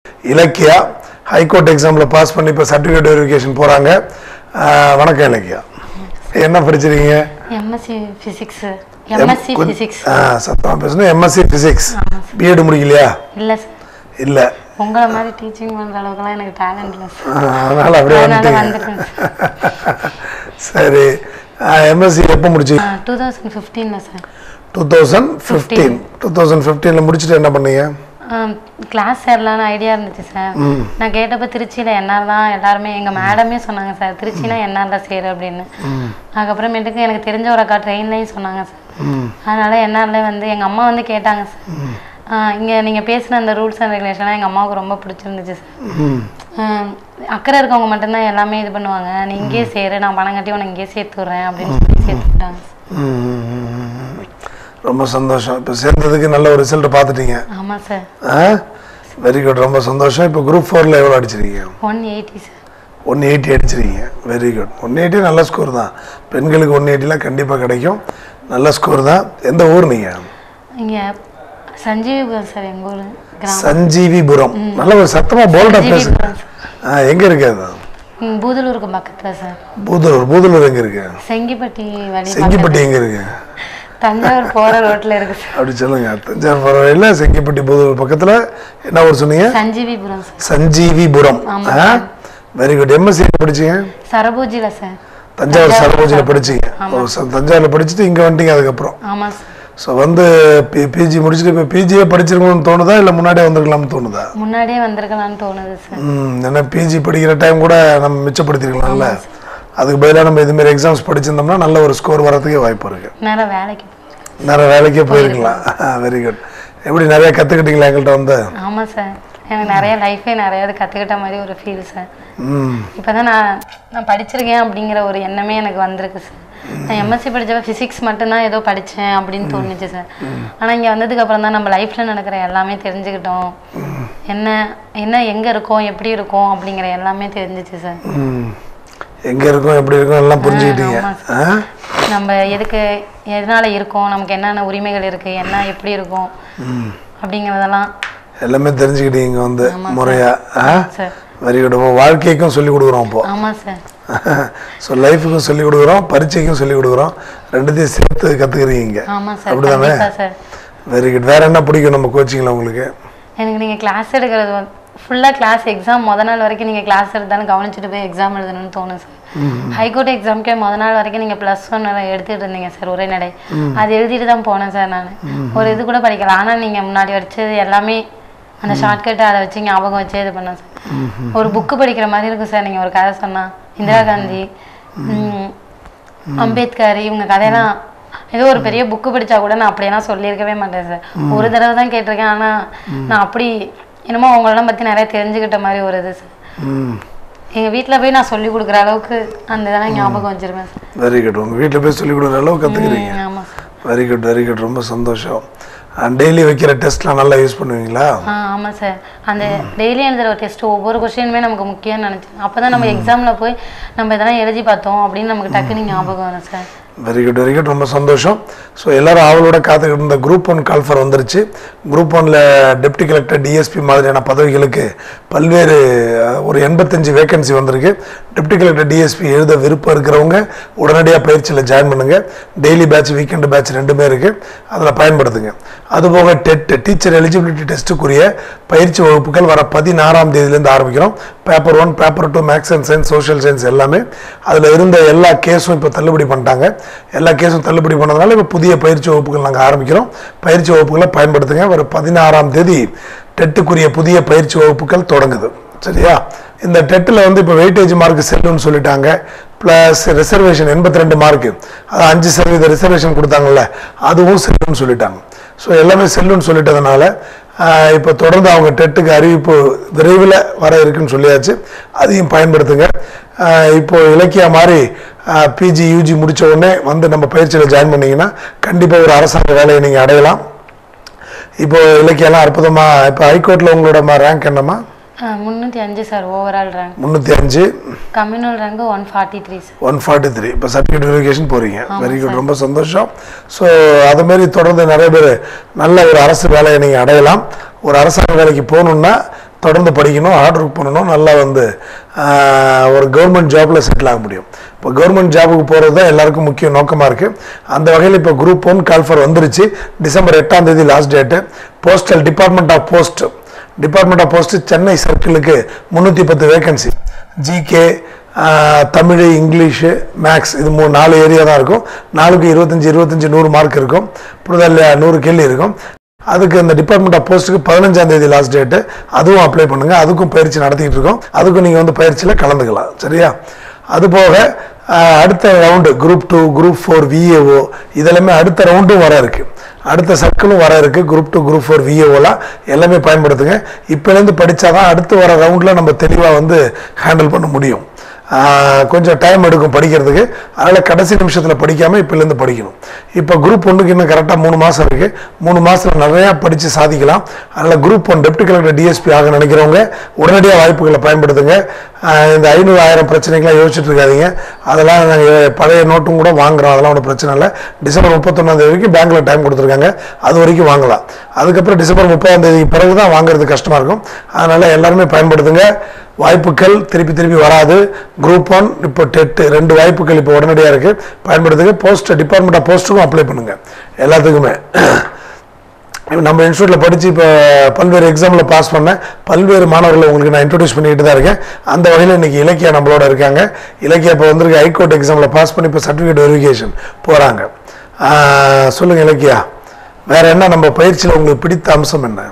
Ilakkiya high court எக்ஸாமில் pass பண்ணி இப்போ சர்டிஃபிகேட் வெரிஃபிகேஷன் போகிறாங்க வணக்கம் இலக்கியா என்ன படிச்சிருக்கீங்க எம்எஸ்சி ஃபிசிக்ஸ் எம்எஸ்சி கொஞ்ச- ஃபிசிக்ஸ் ஆ, சத்தமா பேசணும் எம்எஸ்சி ஃபிசிக்ஸ் பிஎட் முடிக்கலையா இல்லை சார் இல்லை உங்களை மாதிரி டீச்சிங் பண்ணுற அளவுக்குலாம் எனக்கு டேலண்ட் இல்லை சார் அதனால் அப்படியே அதனால வந்துட்டீங்க வந்துட்டேன் சரி எம்எஸ்சி எப்போ முடிச்சு டூ தௌசண்ட் ஃபிஃப்டீனில் sir two thousand fifteen two thousand ஃபிஃப்டீனில் முடிச்சுட்டு என்ன பண்ணீங்க கிளாஸ் சேரலான்னு ஐடியா இருந்துச்சு சார் நான் கேட்டப்ப திருச்சியில் என்ஆர் தான் எல்லாருமே எங்கள் மேடமே சொன்னாங்க சார் திருச்சினா என்ஆர்ல சேரு அப்படின்னு அதுக்கப்புறமேட்டுக்கு எனக்கு தெரிஞ்ச ஒரு அக்கா ட்ரெயின்லேயும் சொன்னாங்க சார் ம் அதனால என்ஆர்ல வந்து எங்கள் அம்மா வந்து கேட்டாங்க சார் இங்கே நீங்கள் பேசின அந்த ரூல்ஸ் அண்ட் ரெகுலேஷன்லாம் எங்கள் அம்மாவுக்கு ரொம்ப பிடிச்சிருந்துச்சு சார் ம் ஆஹ் அக்கறை இருக்கவங்க மட்டும்தான் எல்லாமே இது பண்ணுவாங்க நீ இங்கேயே சேரு நான் பணம் கட்டி உனக்கு இங்கேயே சேர்த்து விட்றேன் அப்படின்னு சொல்லி சேர்த்து விட்டாங்க ம், ம், ம், ம். ரொம்ப சந்தோஷம் இப்போ சேர்ந்ததுக்கு நல்ல ஒரு ரிசல்ட் பார்த்துட்டீங்க ஆமாம் சார் ஆ வெரி குட் ரொம்ப சந்தோஷம் இப்போ குரூப் ஃபோரில் எவ்வளோ அடிச்சிருக்கீங்க one eighty sir one eighty அடிச்சிருக்கீங்க வெரி குட் ஒன் எயிட்டி நல்ல ஸ்கோர் தான் பெண்களுக்கு ஒன் எயிட்டிலாம் கண்டிப்பாக கிடைக்கும் நல்ல ஸ்கோர் தான் எந்த ஊர் நீங்கள் இங்கே சஞ்சீவிபுரம் சார் எங்கள் ஊர் கிராமம் சஞ்சீவிபுரம் நல்ல ஒரு சத்தமாக போல்டாக பேசுங்க சஞ்சீவிபுரம் சார் ஆ எங்கே இருக்கு அது ம், பூதலூருக்கு பக்கத்தில் சார் பூதலூர் பூதலூர் எங்கே இருக்கு செங்கிப்பட்டி வழி செங்கிப்பட்டி எங்கே இருக்கு தஞ்சாவூர் போகிற ரோட்டில் இருக்கு சார் அப்படி சொல்லுங்க தஞ்சாவூர் பரவாயில்ல செங்கிப்பட்டி பூதலூர் பக்கத்தில் என்ன ஊர் சொன்னீங்க சஞ்சீவிபுரம் சார் சஞ்சீவிபுரம் ஆமா. ஆ வெரி குட் எம்எஸ்சி படிச்சீங்க சரபூஜியில் சார் தஞ்சாவூர் சரபோஜியில் படிச்சீங்க ஓ, ச- தஞ்சாவூரில் படிச்சுட்டு இங்கே வந்துட்டீங்க அதுக்கப்புறம் ஆமாம் சார் ஸோ வந்து பி பிஜி முடிச்சுட்டு இப்போ பிஜியே படிச்சிருக்கணும்னு தோணுதா இல்லை முன்னாடியே வந்திருக்கலாம்னு தோணுதா முன்னாடியே வந்திருக்கலாம்னு தோணுது சார் ம் ஏன்னா பிஜி படிக்கிற டைம் கூட நம்ம மிச்சப்படுத்திருக்கலாம்ல அதுக்கு பதிலாக நம்ம இதுமாரி எக்ஸாம்ஸ் படிச்சிருந்தோம்னா நல்ல ஒரு ஸ்கோர் வரதுக்கே வாய்ப்பு இருக்கு நேரம் வேலைக்கு போயிருக்கேன் நிறைய வேலைக்கே போயிருக்கலாம் வெரி குட் எப்படி நிறைய கற்றுக்கிட்டீங்களா எங்கள்கிட்ட வந்து ஆமாம் சார் எனக்கு நிறைய லைஃபே நிறைய இது கற்றுக்கிட்ட மாதிரி ஒரு ஃபீல் சார் ம் இப்போ தான் நான் நான் படிச்சிருக்கேன் அப்படிங்கிற ஒரு எண்ணமே எனக்கு வந்திருக்கு சார் நான் எம்எஸ்சி படித்தப்ப ஃபிசிக்ஸ் மட்டும்தான் ஏதோ படித்தேன் அப்படின்னு தோணுச்சு சார் ஆனால் இங்கே வந்ததுக்கு அப்புறம் தான் நம்ம லைஃப்பில் நடக்கிற எல்லாமே தெரிஞ்சுக்கிட்டோம் என்ன என்ன எங்கே இருக்கோம் எப்படி இருக்கோம் அப்படிங்கிற எல்லாமே தெரிஞ்சிச்சு சார் ம் எங்கே இருக்கோம் எப்படி இருக்கோம் எல்லாம் புரிஞ்சுக்கிட்டீங்க ஆமா ஆ நம்ம எதுக்கு எதனால இருக்கோம் நமக்கு என்னென்ன உரிமைகள் இருக்குது என்ன எப்படி இருக்கும் அப்படிங்கிறதெல்லாம் எல்லாமே தெரிஞ்சுக்கிட்டீங்க இங்க வந்து முறையா ஆ சார் வெரி குட் இப்போ வாழ்க்கைக்கும் சொல்லி கொடுக்குறோம் இப்போ ஆமாம் சார் ஸோ லைஃபுக்கும் சொல்லி கொடுக்குறோம் பரீட்சைக்கும் சொல்லி கொடுக்குறோம் ரெண்டுத்தையும் சேர்த்து கற்றுக்குறீங்க ஆமாம் சார் அப்படிதானே? கண்டிப்பாக சார் வெரி குட் வேற என்ன பிடிக்கும் நம்ம கோச்சிங்கில் உங்களுக்கு எனக்கு நீங்கள் கிளாஸ் எடுக்கிறது வந்து ஃபுல்லாக கிளாஸ் எக்ஸாம் முத நாள் வரைக்கும் நீங்கள் கிளாஸ் எடுத்தாலும் கவனிச்சுட்டு போய் எக்ஸாம் எழுதணும்னு தோணும் சார் ஹைகோர்ட் எக்ஸாம்க்கே முத நாள் வரைக்கும் நீங்கள் ப்ளஸ் ஒன் எடுத்துகிட்டு இருந்தீங்க சார் ஒரே நடை அது எழுதிட்டு தான் போனேன் சார் நான் ஒரு இது கூட படிக்கல ஆனால் நீங்கள் முன்னாடி வச்சது எல்லாமே அந்த ஷார்ட்கட்டை அதை வச்சு ஞாபகம் வச்சு இது பண்ணேன் சார் ஒரு புக்கு படிக்கிற மாதிரி இருக்கும் சார் நீங்கள் ஒரு கதை சொன்னா இந்திரா காந்தி ம், அம்பேத்கர் இவங்க கதையெல்லாம் ஏதோ ஒரு பெரிய புக்கு படிச்சா கூட நான் அப்படியெல்லாம் சொல்லியிருக்கவே மாட்டேன் சார் ஒரு தடவை தான் கேட்டிருக்கேன் ஆனா நான் அப்படி என்னமோ அவங்களெல்லாம் பத்தி நிறைய தெரிஞ்சுக்கிட்ட மாதிரி ஒரு இது சார் ம் எங்க வீட்ல போய் நான் சொல்லி கொடுக்குற அளவுக்கு அந்த இதெல்லாம் ஞாபகம் வச்சிருப்பேன் சார் வெரி குட் உங்கள் வீட்டில் போய் சொல்லி கொடுக்குற அளவு கற்றுக்குறீங்க ம், ஆமா sir very good very good ரொம்ப சந்தோஷம் டெய்லி வைக்கிற டெஸ்ட்லாம் நல்லா யூஸ் பண்ணுவீங்களா ஆ ஆமாம் சார் அந்த டெய்லி எழுதுகிற டெஸ்ட் ஒவ்வொரு கொஸ்டினுமே நமக்கு முக்கியம்னு நினச்சேன் அப்போ தான் நம்ம எக்ஸாமில் போய் நம்ம இதெல்லாம் எழுதி பார்த்தோம் அப்படின்னு நமக்கு டக்குன்னு ஞாபகம் வரும் sir very good very good ரொம்ப சந்தோஷம் ஸோ எல்லாரும் ஆவலோட காத்துக்கிட்டு இருந்த குரூப் ஒன் கால்ஃபர் வந்துருச்சு குரூப் ஒன்ல டெப்டி கலெக்டர் டிஎஸ்பி மாதிரியான பதவிகளுக்கு பல்வேறு அஹ், ஒரு எண்பத்தஞ்சு வேகன்சி வந்திருக்கு டெப்டி கலெக்டர் டிஎஸ்பி எழுத விருப்பம் இருக்கிறவங்க உடனடியாக பயிற்சியில் ஜாயின் பண்ணுங்க டெய்லி பேட்ச் வீக்கெண்டு பேட்ச் ரெண்டுமே இருக்கு அதில் பயன்படுத்துங்க அதுபோக டெட் டீச்சர் எலிஜிபிலிட்டி டெஸ்ட்டுக்குரிய பயிற்சி வகுப்புகள் வர பதினாறாம் தேதியிலேருந்து ஆரம்பிக்கிறோம் paper one paper two maths and science social science எல்லாமே அதில் இருந்த எல்லா கேஸும் இப்போ தள்ளுபடி பண்ணிட்டாங்க எல்லா கேஸும் தள்ளுபடி பண்ணதுனால இப்போ புதிய பயிற்சி வகுப்புகள் நாங்கள் ஆரம்பிக்கிறோம் பயிற்சி வகுப்புகளை பயன்படுத்துங்க வர பதினாறாம் தேதி டெட்டுக்குரிய புதிய பயிற்சி வகுப்புகள் தொடங்குது சரியா இந்த டெட்டில் வந்து இப்போ வெயிட்டேஜ் மார்க் செல்லுன்னு சொல்லிட்டாங்க ப்ளஸ் ரிசர்வேஷன் எண்பத்தி ரெண்டு மார்க்கு அது அஞ்சு சதவீத ரிசர்வேஷன் கொடுத்தாங்கல்ல அதுவும் செல்லுன்னு சொல்லிட்டாங்க ஸோ எல்லாமே செல்லுன்னு சொல்லிட்டதுனால ஆஹ், இப்போ தொடர்ந்து அவங்க டெட்டுக்கு அறிவிப்பு விரைவில் வர இருக்குன்னு சொல்லியாச்சு அதையும் பயன்படுத்துங்க ஆஹ், இப்போ இலக்கியா மாதிரி பிஜி யூஜி முடிச்ச உடனே வந்து நம்ம பயிற்சியில் ஜாயின் பண்ணீங்கன்னா கண்டிப்பாக ஒரு அரசாங்க வேலையை நீங்கள் அடையலாம் இப்போ இலக்கியெல்லாம் அற்புதமாக இப்போ ஹைகோர்ட்டில் உங்களோட ரேங்க் என்னம்மா முந்நூற்றி அஞ்சு சார் ஓவரால் ரேங்க் முந்நூற்றி அஞ்சு communal rank one forty three sir one forty three இப்போ சர்டிஃபிகேட் வெரிஃபிகேஷன் போகிறீங்க வெரி குட் ரொம்ப சந்தோஷம் ஸோ அதுமாரி தொடர்ந்து நிறைய பேர் நல்ல ஒரு அரசு வேலையை நீங்கள் அடையலாம் ஒரு அரசாங்க வேலைக்கு போகணுன்னா தொடர்ந்து படிக்கணும் ஹார்ட் ஒர்க் பண்ணணும் நல்லா வந்து ஆஹ், ஒரு கவர்மெண்ட் ஜாப்பில் செட்டில் ஆக முடியும் இப்போ கவர்மெண்ட் ஜாபுக்கு போகிறது தான் எல்லாருக்கும் முக்கிய நோக்கமாக இருக்குது அந்த வகையில் இப்போ குரூப் ஒன் கால்ஃபர் வந்துருச்சு டிசம்பர் எட்டாம் தேதி last date postal department of post department of post Chennai சர்க்கிளுக்கு முந்நூற்றி பத்து vacancy GK Tamil English maths இது மூணு நாலு ஏரியா தான் இருக்கும் நாலுக்கு இருபத்தஞ்சி இருபத்தஞ்சி நூறு மார்க் இருக்கும் புரிதல் நூறு கேள்வி இருக்கும் அதுக்கு இந்த டிபார்ட்மெண்ட் ஆஃப் போஸ்ட்டுக்கு பதினஞ்சாம் தேதி லாஸ்ட் டேட்டு அதுவும் அப்ளை பண்ணுங்கள் அதுக்கும் பயிற்சி நடத்திக்கிட்டு இருக்கோம் அதுக்கும் நீங்கள் வந்து பயிற்சியில் கலந்துக்கலாம் சரியா அது போக ஆஹ், அடுத்த round group two group four VAO இதெல்லாமே அடுத்த ரவுண்டும் வர இருக்கு அடுத்த சர்க்கிளும் வர இருக்கு குரூப் டூ குரூப் ஃபோர் விஏஓலாம் எல்லாமே பயன்படுத்துங்க இப்போலேருந்து படித்தாதான் அடுத்து வர ரவுண்டில் நம்ம தெளிவாக வந்து ஹேண்டில் பண்ண முடியும் ஆஹ் கொஞ்சம் டைம் எடுக்கும் படிக்கிறதுக்கு அதனால் கடைசி நிமிஷத்தில் படிக்காமல் இப்போலேருந்து படிக்கணும் இப்போ குரூப் ஒன்றுக்கு இன்னும் கரெக்டாக மூணு மாதம் இருக்குது மூணு மாதத்தில் நிறையா படித்து சாதிக்கலாம் அதனால் group one deputy collector DSP ஆக நினைக்கிறவங்க உடனடியாக வாய்ப்புகளை பயன்படுத்துங்க ஆஹ் இந்த ஐநூறு ஆயிரம் பிரச்சனைகள்லாம் யோசிச்சுட்டு இருக்காதீங்க அதெல்லாம் நாங்கள் பழைய நோட்டும் கூட வாங்குறோம் அதெல்லாம் ஒன்றும் பிரச்சனை இல்லை டிசம்பர் முப்பத்தொன்னாம் தேதி வரைக்கும் பேங்க்கில் டைம் கொடுத்துருக்காங்க அது வரைக்கும் வாங்கலாம் அதுக்கப்புறம் டிசம்பர் முப்பதாம் தேதி பிறகு தான் வாங்குறது கஷ்டமாக இருக்கும் அதனால் எல்லாருமே பயன்படுத்துங்க வாய்ப்புகள் திருப்பி திருப்பி வராது குரூப் ஒன் இப்போ டெட்டு ரெண்டு வாய்ப்புகள் இப்போ உடனடியாக இருக்குது பயன்படுத்துங்க போஸ்ட் டிபார்ட்மெண்ட் ஆஃப் போஸ்ட்டுக்கும் அப்ளை பண்ணுங்கள் எல்லாத்துக்குமே நம்ம இன்ஸ்டியூட்டில் படித்து இப்போ பல்வேறு எக்ஸாமில் பாஸ் பண்ணேன் பல்வேறு மாணவர்களை உங்களுக்கு நான் இன்ட்ரடியூஸ் பண்ணிட்டு தான் இருக்கேன் அந்த வகையில் இன்னைக்கு இலக்கியா நம்மளோட இருக்காங்க இலக்கியா இப்போ வந்திருக்க ஹைகோர்ட் எக்ஸாமில் பாஸ் பண்ணி இப்போ சர்டிஃபிகேட் வெரிஃபிகேஷன் போகிறாங்க சொல்லுங்கள் இலக்கியா வேற என்ன நம்ம பயிற்சியில் உங்களுக்கு பிடித்த அம்சம் என்ன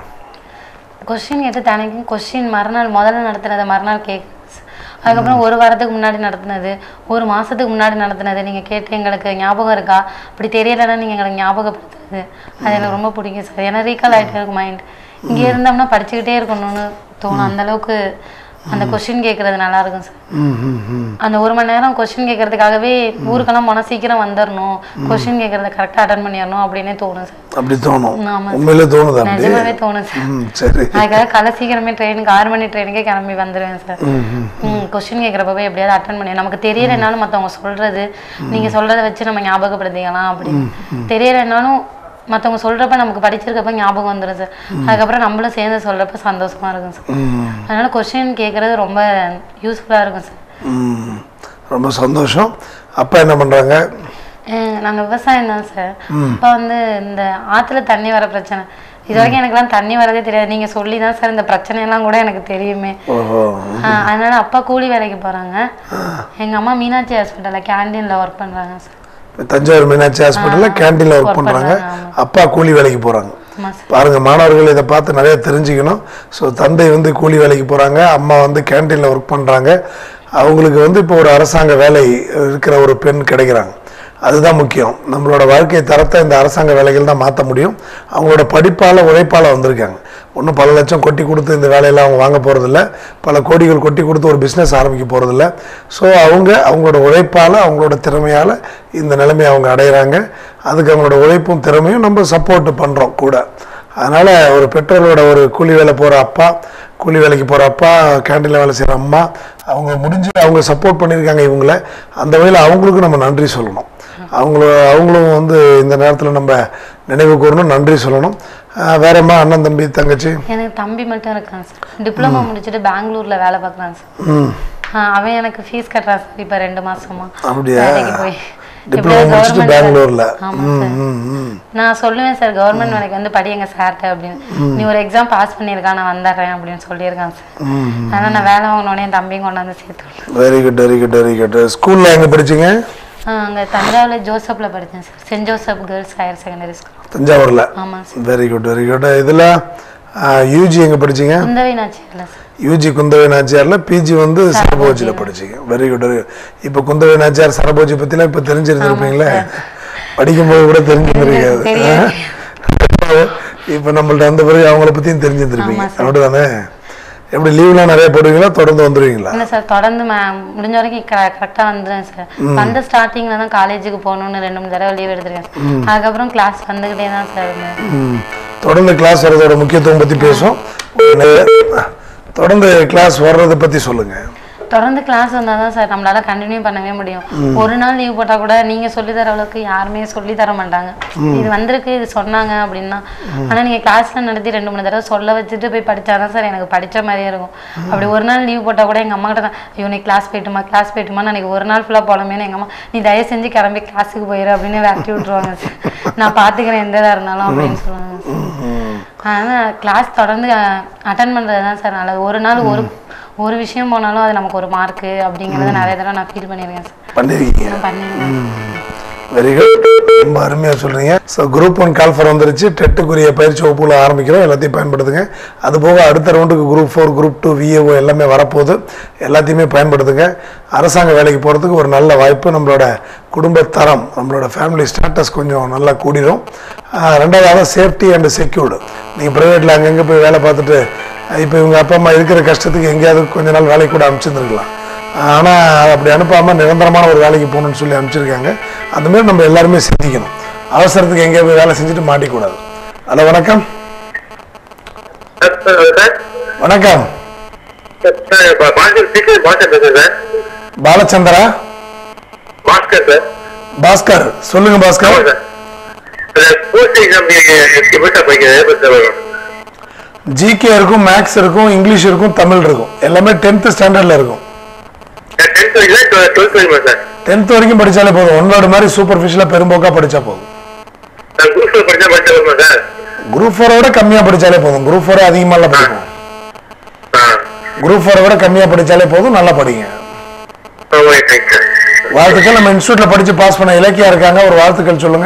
கொஸ்டின் கேட்டு தனிக்கும் கொஸ்டின் மறுநாள் முதல்ல நடத்துனதை மறுநாள் கேட்குறது அதுக்கப்புறம் ஒரு வாரத்துக்கு முன்னாடி நடத்துனது ஒரு மாசத்துக்கு முன்னாடி நடத்துனது நீங்க கேட்டு எங்களுக்கு ஞாபகம் இருக்கா அப்படி தெரியலைன்னா நீங்க எங்களுக்கு ஞாபகப்படுத்துறது அது எனக்கு ரொம்ப பிடிக்கும் சார் ஏன்னா ரீகால் ஆகிட்டே இருக்கு மைண்ட் இங்கே இருந்தோம்னா படிச்சுக்கிட்டே இருக்கணும்னு தோணும் அந்த அளவுக்கு அந்த கொஸ்டின் கேட்கறது நல்லா இருக்கும் சார் ம் ம் ம் அந்த ஒரு மணி நேரம் கொஸ்டின் கேட்கறதுக்காகவே ஊருக்கெல்லாம் போனால் சீக்கிரம் வந்துடணும் கொஸ்டின் கேட்கறத கரெக்டாக அட்டன் பண்ணிடணும் அப்படின்னே தோணும் சார் அப்படி தோணும் ஆமா. உண்மையிலே தோணுது அப்படி நிஜமாவே தோணும் சார் ம் சரி அதுக்காக காலை சீக்கிரமே ட்ரெயினுக்கு ஆறு மணி ட்ரெயினுக்கே கிளம்பி வந்துடுவேன் சார் ம் கொஸ்டின் கேட்குறப்பவே எப்படியாவது அட்டன் பண்ணி நமக்கு தெரியலைனாலும் மற்றவங்க சொல்றது நீங்க சொல்றதை வச்சு நம்ம ஞாபகப்படுத்திக்கலாம் அப்படின்னு தெரியலைனாலும் மற்றவங்க சொல்றப்ப நமக்கு படிச்சிருக்கப்ப ஞாபகம் வந்துடும் சார் அதுக்கப்புறம் நம்மளும் சேர்ந்து சொல்றப்ப சந்தோஷமா இருக்கும் சார் ம் அதனால கொஸ்டின் கேட்கறது ரொம்ப யூஸ்ஃபுல்லா இருக்கும் சார் ம் ரொம்ப சந்தோஷம் அப்பா என்ன பண்ணுறாங்க அஹ் நாங்க விவசாயம் தான் சார் அப்பா வந்து இந்த ஆத்துல தண்ணி வர பிரச்சனை இது வரைக்கும் எனக்குலாம் தண்ணி வரதே தெரியாது நீங்க சொல்லி தான் சார் இந்த பிரச்சனையெல்லாம் கூட எனக்கு தெரியுமே ஓஹோ ஆஹ் அதனால அப்பா கூலி வேலைக்கு போறாங்க எங்க அம்மா மீனாட்சி ஹாஸ்பிட்டல்ல கேண்டீன்ல ஒர்க் பண்றாங்க சார் இப்ப தஞ்சாவூர் மீனாட்சி ஹாஸ்பிட்டலில் கேண்டீனில் ஒர்க் work பண்ணுறாங்க பண்றாங்க, அப்பா கூலி வேலைக்கு போகிறாங்க ஆமா சார் பாருங்க மாணவர்கள் இதை பார்த்து நிறைய தெரிஞ்சுக்கணும் ஸோ தந்தை வந்து கூலி வேலைக்கு போகிறாங்க அம்மா வந்து கேண்டீனில் ஒர்க் பண்ணுறாங்க அவங்களுக்கு வந்து இப்போ ஒரு அரசாங்க வேலை இருக்கிற ஒரு பெண் கிடைக்கிறாங்க அதுதான் முக்கியம் நம்மளோட வாழ்க்கை தரத்தை இந்த அரசாங்க வேலைகள் தான் மாற்ற முடியும் அவங்களோட படிப்பால் உழைப்பால் வந்திருக்காங்க ஒன்றும் பல லட்சம் கொட்டி கொடுத்து இந்த வேலையெல்லாம் அவங்க வாங்க போகிறதில்ல பல கோடிகள் கொட்டி கொடுத்து ஒரு பிஸ்னஸ் ஆரம்பிக்க போகிறதில்ல ஸோ அவங்க அவங்களோட உழைப்பால் அவங்களோட திறமையால் இந்த நிலைமையை அவங்க அடையிறாங்க அதுக்கு அவங்களோட உழைப்பும் திறமையும் நம்ம சப்போர்ட் பண்ணுறோம் கூட அதனால் ஒரு பெற்றோர்களோட ஒரு கூலி வேலை போகிற அப்பா கூலி வேலைக்கு போகிற அப்பா கேண்டீனில் வேலை செய்கிற அம்மா அவங்க முடிஞ்சு அவங்க சப்போர்ட் பண்ணியிருக்காங்க இவங்கள அந்த வகையில் அவங்களுக்கும் நம்ம நன்றி சொல்லணும் அவங்கள அவங்களும் வந்து இந்த நேரத்தில் நம்ம நினைவு கூறணும் நன்றி சொல்லணும் ஆஹ் வேறம்மா அண்ணன் தம்பி தங்கச்சி எனக்கு தம்பி மட்டும் இருக்கான் சார் டிப்ளமோ முடிச்சுட்டு பெங்களூர்ல வேலை பார்க்குறான் சார் ம் ஆஹ் அவன் எனக்கு ஃபீஸ் கட்டுறான் சார் இப்போ ரெண்டு மாசமா அப்படியா? வேலைக்கு போய் டிப்ளமோ எப்படியாவது முடிச்சுட்டு government வேலை- பெங்களூரில் ஆமா ம் சார் ம் ம் நான் சொல்லுவேன் சார் கவர்மெண்ட் வேலைக்கு வந்து படிங்க சார்ட்ட அப்படின்னு நீ ஒரு எக்ஸாம் பாஸ் பண்ணியிருக்கான் நான் வந்துடுறேன் அப்படின்னு சொல்லியிருக்கான் சார் அதனால் நான் வேலை வாங்கினோடனே என் தம்பியும் கொண்டாந்து சேர்த்து விட்டேன் very good very good very good ஸ்கூலில் எங்கே படிச்சீங்க அங்கே தஞ்சாவூரில் ஜோசப்ல படித்தேன் sir Saint Joseph girls higher secondary school தஞ்சாவூரில் ஆமாம் sir very good very good இதில் யூஜி எங்கே படிச்சீங்க குந்தவை நாச்சியில் சார் யூஜி குந்தவை நாச்சியாரில் பிஜி வந்து சரபோஜியில் படிச்சீங்க வெரி குட் வெரி இப்போ குந்தவை நாச்சியார் சரபோஜி பற்றிலாம் இப்போ தெரிஞ்சிருந்துருப்பீங்களே படிக்கும்போது கூட தெரிஞ்சிருந்திருக்காது தெரியாது இப்போ நம்மள்ட்ட வந்த பிறகு அவங்கள பற்றியும் தெரிஞ்சிருந்துருப்பீங்க அப்படிதானே எப்படி லீவ்லாம் நிறைய போடுவீங்களா தொடர்ந்து வந்துடுவீங்களா இல்லை சார் தொடர்ந்து மே- முடிஞ்ச வரைக்கும் கரெக்டாக வந்துடுவேன் சார் வந்த ஸ்டார்டிங்கில் தான் காலேஜுக்கு போகணுன்னு ரெண்டு மூணு தடவை லீவ் எடுத்துருக்கேன் அதுக்கப்புறம் கிளாஸ் வந்துக்கிட்டே தான் சார் இருந்தேன் ம். தொடர்ந்து கிளாஸ் வர்றதோட முக்கியத்துவம் பற்றி பேசுவோம் தொடர்ந்து கிளாஸ் வர்றதை பற்றி சொல்லுங்கள் தொடர்ந்து கிளாஸ் வந்தால் தான் சார் நம்மளால கண்டினியூ பண்ணவே முடியும் ஒரு நாள் லீவ் போட்டால் கூட நீங்கள் சொல்லி தர அளவுக்கு யாருமே சொல்லி தர மாட்டாங்க இது வந்திருக்கு இது சொன்னாங்க அப்படின்னா ஆனால் நீங்கள் கிளாஸில் நடத்தி ரெண்டு மூணு தடவை சொல்ல வச்சுட்டு போய் படிச்சாதான் சார் எனக்கு படிச்ச மாதிரியே இருக்கும் அப்படி ஒரு நாள் லீவ் போட்டால் கூட எங்கள் அம்மா கிட்ட தான் ஐயோ நீ கிளாஸ் போயிட்டுமா கிளாஸ் போயிட்டுமா அன்னைக்கு ஒரு நாள் ஃபுல்லாக போகலாமேன்னு எங்கள் அம்மா நீ தயவு செஞ்சு கிளம்பி கிளாஸுக்கு போயிரு அப்படின்னு விரட்டி விட்ருவாங்க சார் நான் பார்த்துக்கிறேன் எந்த இதாக இருந்தாலும் அப்படின்னு சொல்லுவாங்க சார் ஆனால் கிளாஸ் தொடர்ந்து அட்டன் பண்ணுறது தான் சார் நல்லது ஒரு நாள் ஒரு ஒரு விஷயம் போனாலும் அது நமக்கு ஒரு மார்க்கு அப்படிங்கிறத நிறைய தடவை நான் ஃபீல் பண்ணியிருக்கேன் சார் பண்ணிருக்கீங்க நான் பண்ணியிருக்கேன் வெரி குட் ரொம்ப அருமையாக சொல்கிறீங்க ஸோ குரூப் ஒன் கால்ஃபர் வந்துருச்சு டெட்டுக்குரிய பயிற்சி வகுப்புகளை ஆரம்பிக்கிறோம் எல்லாத்தையும் பயன்படுத்துங்க அது போக அடுத்த ரவுண்டுக்கு group four group two VAO எல்லாமே வரப்போகுது எல்லாத்தையுமே பயன்படுத்துங்க அரசாங்க வேலைக்கு போகிறதுக்கு ஒரு நல்ல வாய்ப்பு நம்மளோட குடும்ப தரம் நம்மளோட ஃபேமிலி ஸ்டேட்டஸ் கொஞ்சம் நல்லா கூடிரும் ஆஹ் ரெண்டாவது சேஃப்டி அண்ட் செக்யூர்டு நீங்கள் ப்ரைவேட்டில் அங்கங்கே போய் வேலை பார்த்துட்டு இப்போ இவங்க அப்பா அம்மா இருக்கிற கஷ்டத்துக்கு எங்கேயாவது கொஞ்ச நாள் வேலைக்கு கூட அனுப்பிச்சிருந்துருக்கலாம் ஆனால் அப்படி அனுப்பாமல் நிரந்தரமான ஒரு வேலைக்கு போகணும்னு சொல்லி அனுப்பிச்சிருக்காங்க அந்த மாதிரி நம்ம எல்லாருமே சிந்திக்கணும் அவசரத்துக்கு எங்கேயா போய் வேலை செஞ்சுட்டு மாட்டிக்கூடாது ஹலோ வணக்கம் சார் சார் வணக்கம் சார் பாஸ்கர் ஸ்பீக்கர் பாஸ்கர் பேசுறேன் சார் பாலச்சந்திரா பாஸ்கர் சார் பாஸ்கர் சொல்லுங்க பாஸ்கர் ஆமாம் சார் சார் போஸ்ட் எக்ஸாம் நீங்கள் எப்படி சார் படிக்கிறது சார் வரும் ஜிகே இருக்கும் மேக்ஸ் இருக்கும் இங்கிலீஷ் இருக்கும் தமிழ் இருக்கும் எல்லாமே டென்த்து ஸ்டாண்டர்டில் இருக்கும் சார் டென்த் வரைக்கும் டுவெல்த் வரைக்கும் சார் டென்த் வரைக்கும் படித்தாலே போதும் ஒன் மாதிரி சூப்பர்ஃபிஷியலாக பெரும்போக்காக படித்தா போதும் சார் குரூப் ஃபோர் படிச்சா படிச்சா வருமா சார் குரூப் ஃபோரை விட கம்மியாக படித்தாலே போதும் குரூப் ஃபோரை அதிகமாகலாம் படிக்கும் ஆ குரூப் ஃபோரை விட கம்மியாக படித்தாலே போதும் நல்லா படிங்க ஓகே தேங்க் சார் வாழ்த்துக்கள் நம்ம இன்ஸ்டியூட்ல படிச்சு பாஸ் பண்ண இலக்கியா இருக்காங்க ஒரு வாழ்த்துக்கள் சொல்லுங்க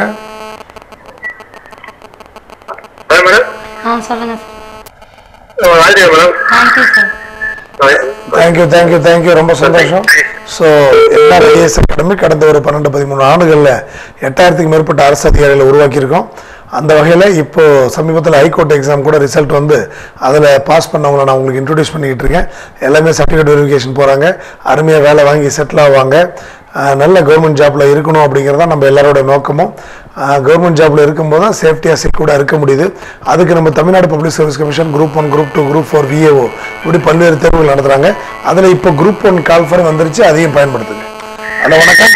ஹலோ மேடம் ஆ சொல்லுங்கள் சார் வாழ்த்துக்கள் madam thank you sir thank you thank you thank you ரொம்ப சந்தோஷம் ஸோ எல்லா ஐஏஎஸ் அகாடமி கடந்த ஒரு பன்னெண்டு பதிமூணு ஆண்டுகளில் எட்டாயிரத்துக்கு மேற்பட்ட அரசு அதிகாரிகளை உருவாக்கியிருக்கோம் அந்த வகையில் இப்போ சமீபத்தில் ஹைகோர்ட் எக்ஸாம் கூட ரிசல்ட் வந்து அதில் பாஸ் பண்ணவங்கள நான் உங்களுக்கு இன்ட்ரடியூஸ் பண்ணிக்கிட்டு இருக்கேன் எல்லாமே சர்டிஃபிகேட் வெரிஃபிகேஷன் போகிறாங்க அருமையாக வேலை வாங்கி செட்டில் ஆவாங்க ஆஹ் நல்ல கவர்மெண்ட் ஜாப்பில் இருக்கணும் அப்படிங்கிறது தான் நம்ம எல்லாரோட நோக்கமும் கவர்மெண்ட் ஜாப்பில் இருக்கும்போது தான் சேஃப்டியாக செக்யூர்டாக இருக்க முடியுது அதுக்கு நம்ம Tamil Nadu public service commission group one group two group four VAO இப்படி பல்வேறு தேர்வுகள் நடத்துகிறாங்க அதில் இப்போ குரூப் ஒன் கால்ஃபர் வந்துருச்சு அதையும் பயன்படுத்துங்க ஹலோ வணக்கம்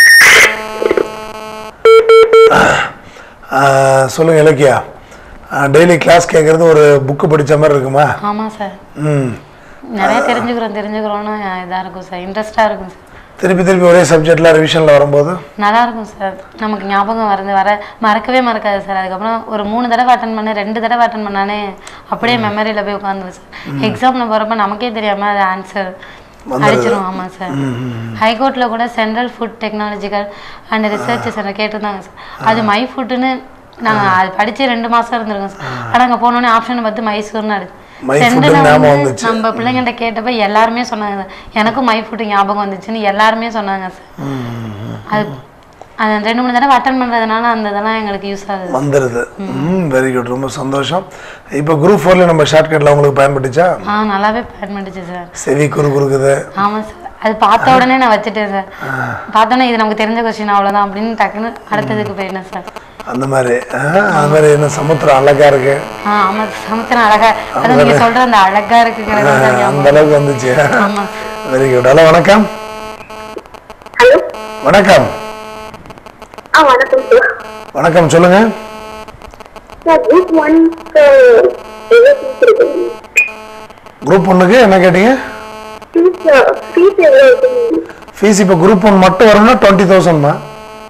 ஆஹ் சொல்லுங்க இலக்கியா டெய்லி கிளாஸ் கேட்குறது ஒரு புக்கு படித்த மாதிரி இருக்குமா ஆமாம் சார் ம் நிறைய தெரிஞ்சுக்கிறோம் தெரிஞ்சுக்கிறோன்னு இதாக இருக்கும் சார் இன்ட்ரெஸ்டாக இருக்கும் சார் திருப்பி திருப்பி ஒரே சப்ஜெக்டில் ரிவிஷனில் வரும்போது நல்லா இருக்கும் சார் நமக்கு ஞாபகம் வருது வர மறக்கவே மறக்காது சார் அதுக்கப்புறம் ஒரு மூணு தடவை அட்டன் பண்ண ரெண்டு தடவை அட்டன் பண்ணானே அப்படியே மெமரியில் போய் உட்காந்துரும் சார் எக்ஸாமில் போகிறப்ப நமக்கே தெரியாமல் அது ஆன்சர் அடிச்சிரும் ஆமாம் சார் ஹைகோர்ட்டில் கூட central food technological and research centre கேட்டிருந்தாங்க சார் அது மை ஃபுட்டுன்னு நாங்கள் அது படித்து ரெண்டு மாதம் இருந்திருக்கோம் சார் ஆனால் அங்கே போனோடனே ஆப்ஷன் பார்த்து மைசூர்னு அடிச்சு My food சென்டரில் ஞாபகம் வந்து வந்துச்சு. நம்ம பிள்ளைங்கள்ட்ட கேட்டப்ப எல்லாருமே சொன்னாங்க சார் எனக்கும் மை ஃபுட்டு ஞாபகம் வந்துச்சுன்னு எல்லாருமே சொன்னாங்க சார் அது அது ரெண்டு மூணு தடவை அட்டன் பண்ணுறதுனால அந்த இதெல்லாம் எங்களுக்கு யூஸ் ஆகுது வந்துடுது ம் வெரி குட் ரொம்ப சந்தோஷம் இப்போ குரூப் ஃபோரில் நம்ம ஷார்ட்கட்டில் உங்களுக்கு பயன்பட்டுச்சா ஆ நல்லாவே பயன்பட்டுச்சு சார் செவி குறு குறுக்குது ஆமாம் சார் அது பார்த்த உடனே நான் வச்சுட்டேன் சார் பார்த்தோன்னே இது நமக்கு தெரிஞ்ச கொஸ்டின் அவ்வளோதான் அப்படின்னு டக்குன்னு அடுத்ததுக்கு போயிட்டேன் சார் அந்த மாதிரி ஆ, அந்த மாதிரி என்ன சமுத்திரம் அழகா இருக்கு ஆ ஆமாம் சமுத்திரம் அழகா அதான் நீங்கள் சொல்கிற அந்த அழகா இருக்குங்கிறது தான் சார் அந்த அளவுக்கு வந்துச்சு ஆமாம் வெரி குட் ஹலோ வணக்கம் ஹலோ வணக்கம் ஆ வணக்கம் சார் வணக்கம் சொல்லுங்க சார் குரூப் ஒன்க்கு எவ்வளோ ஃபீஸ் இருக்கு குரூப் ஒன்றுக்கு என்ன கேட்டீங்க ஃபீஸ் ஃபீஸ் எவ்வளோ இருக்கு ஃபீஸ் இப்போ குரூப் ஒன் மட்டும் வரும்னா டுவெண்ட்டி தௌசண்ட் தான்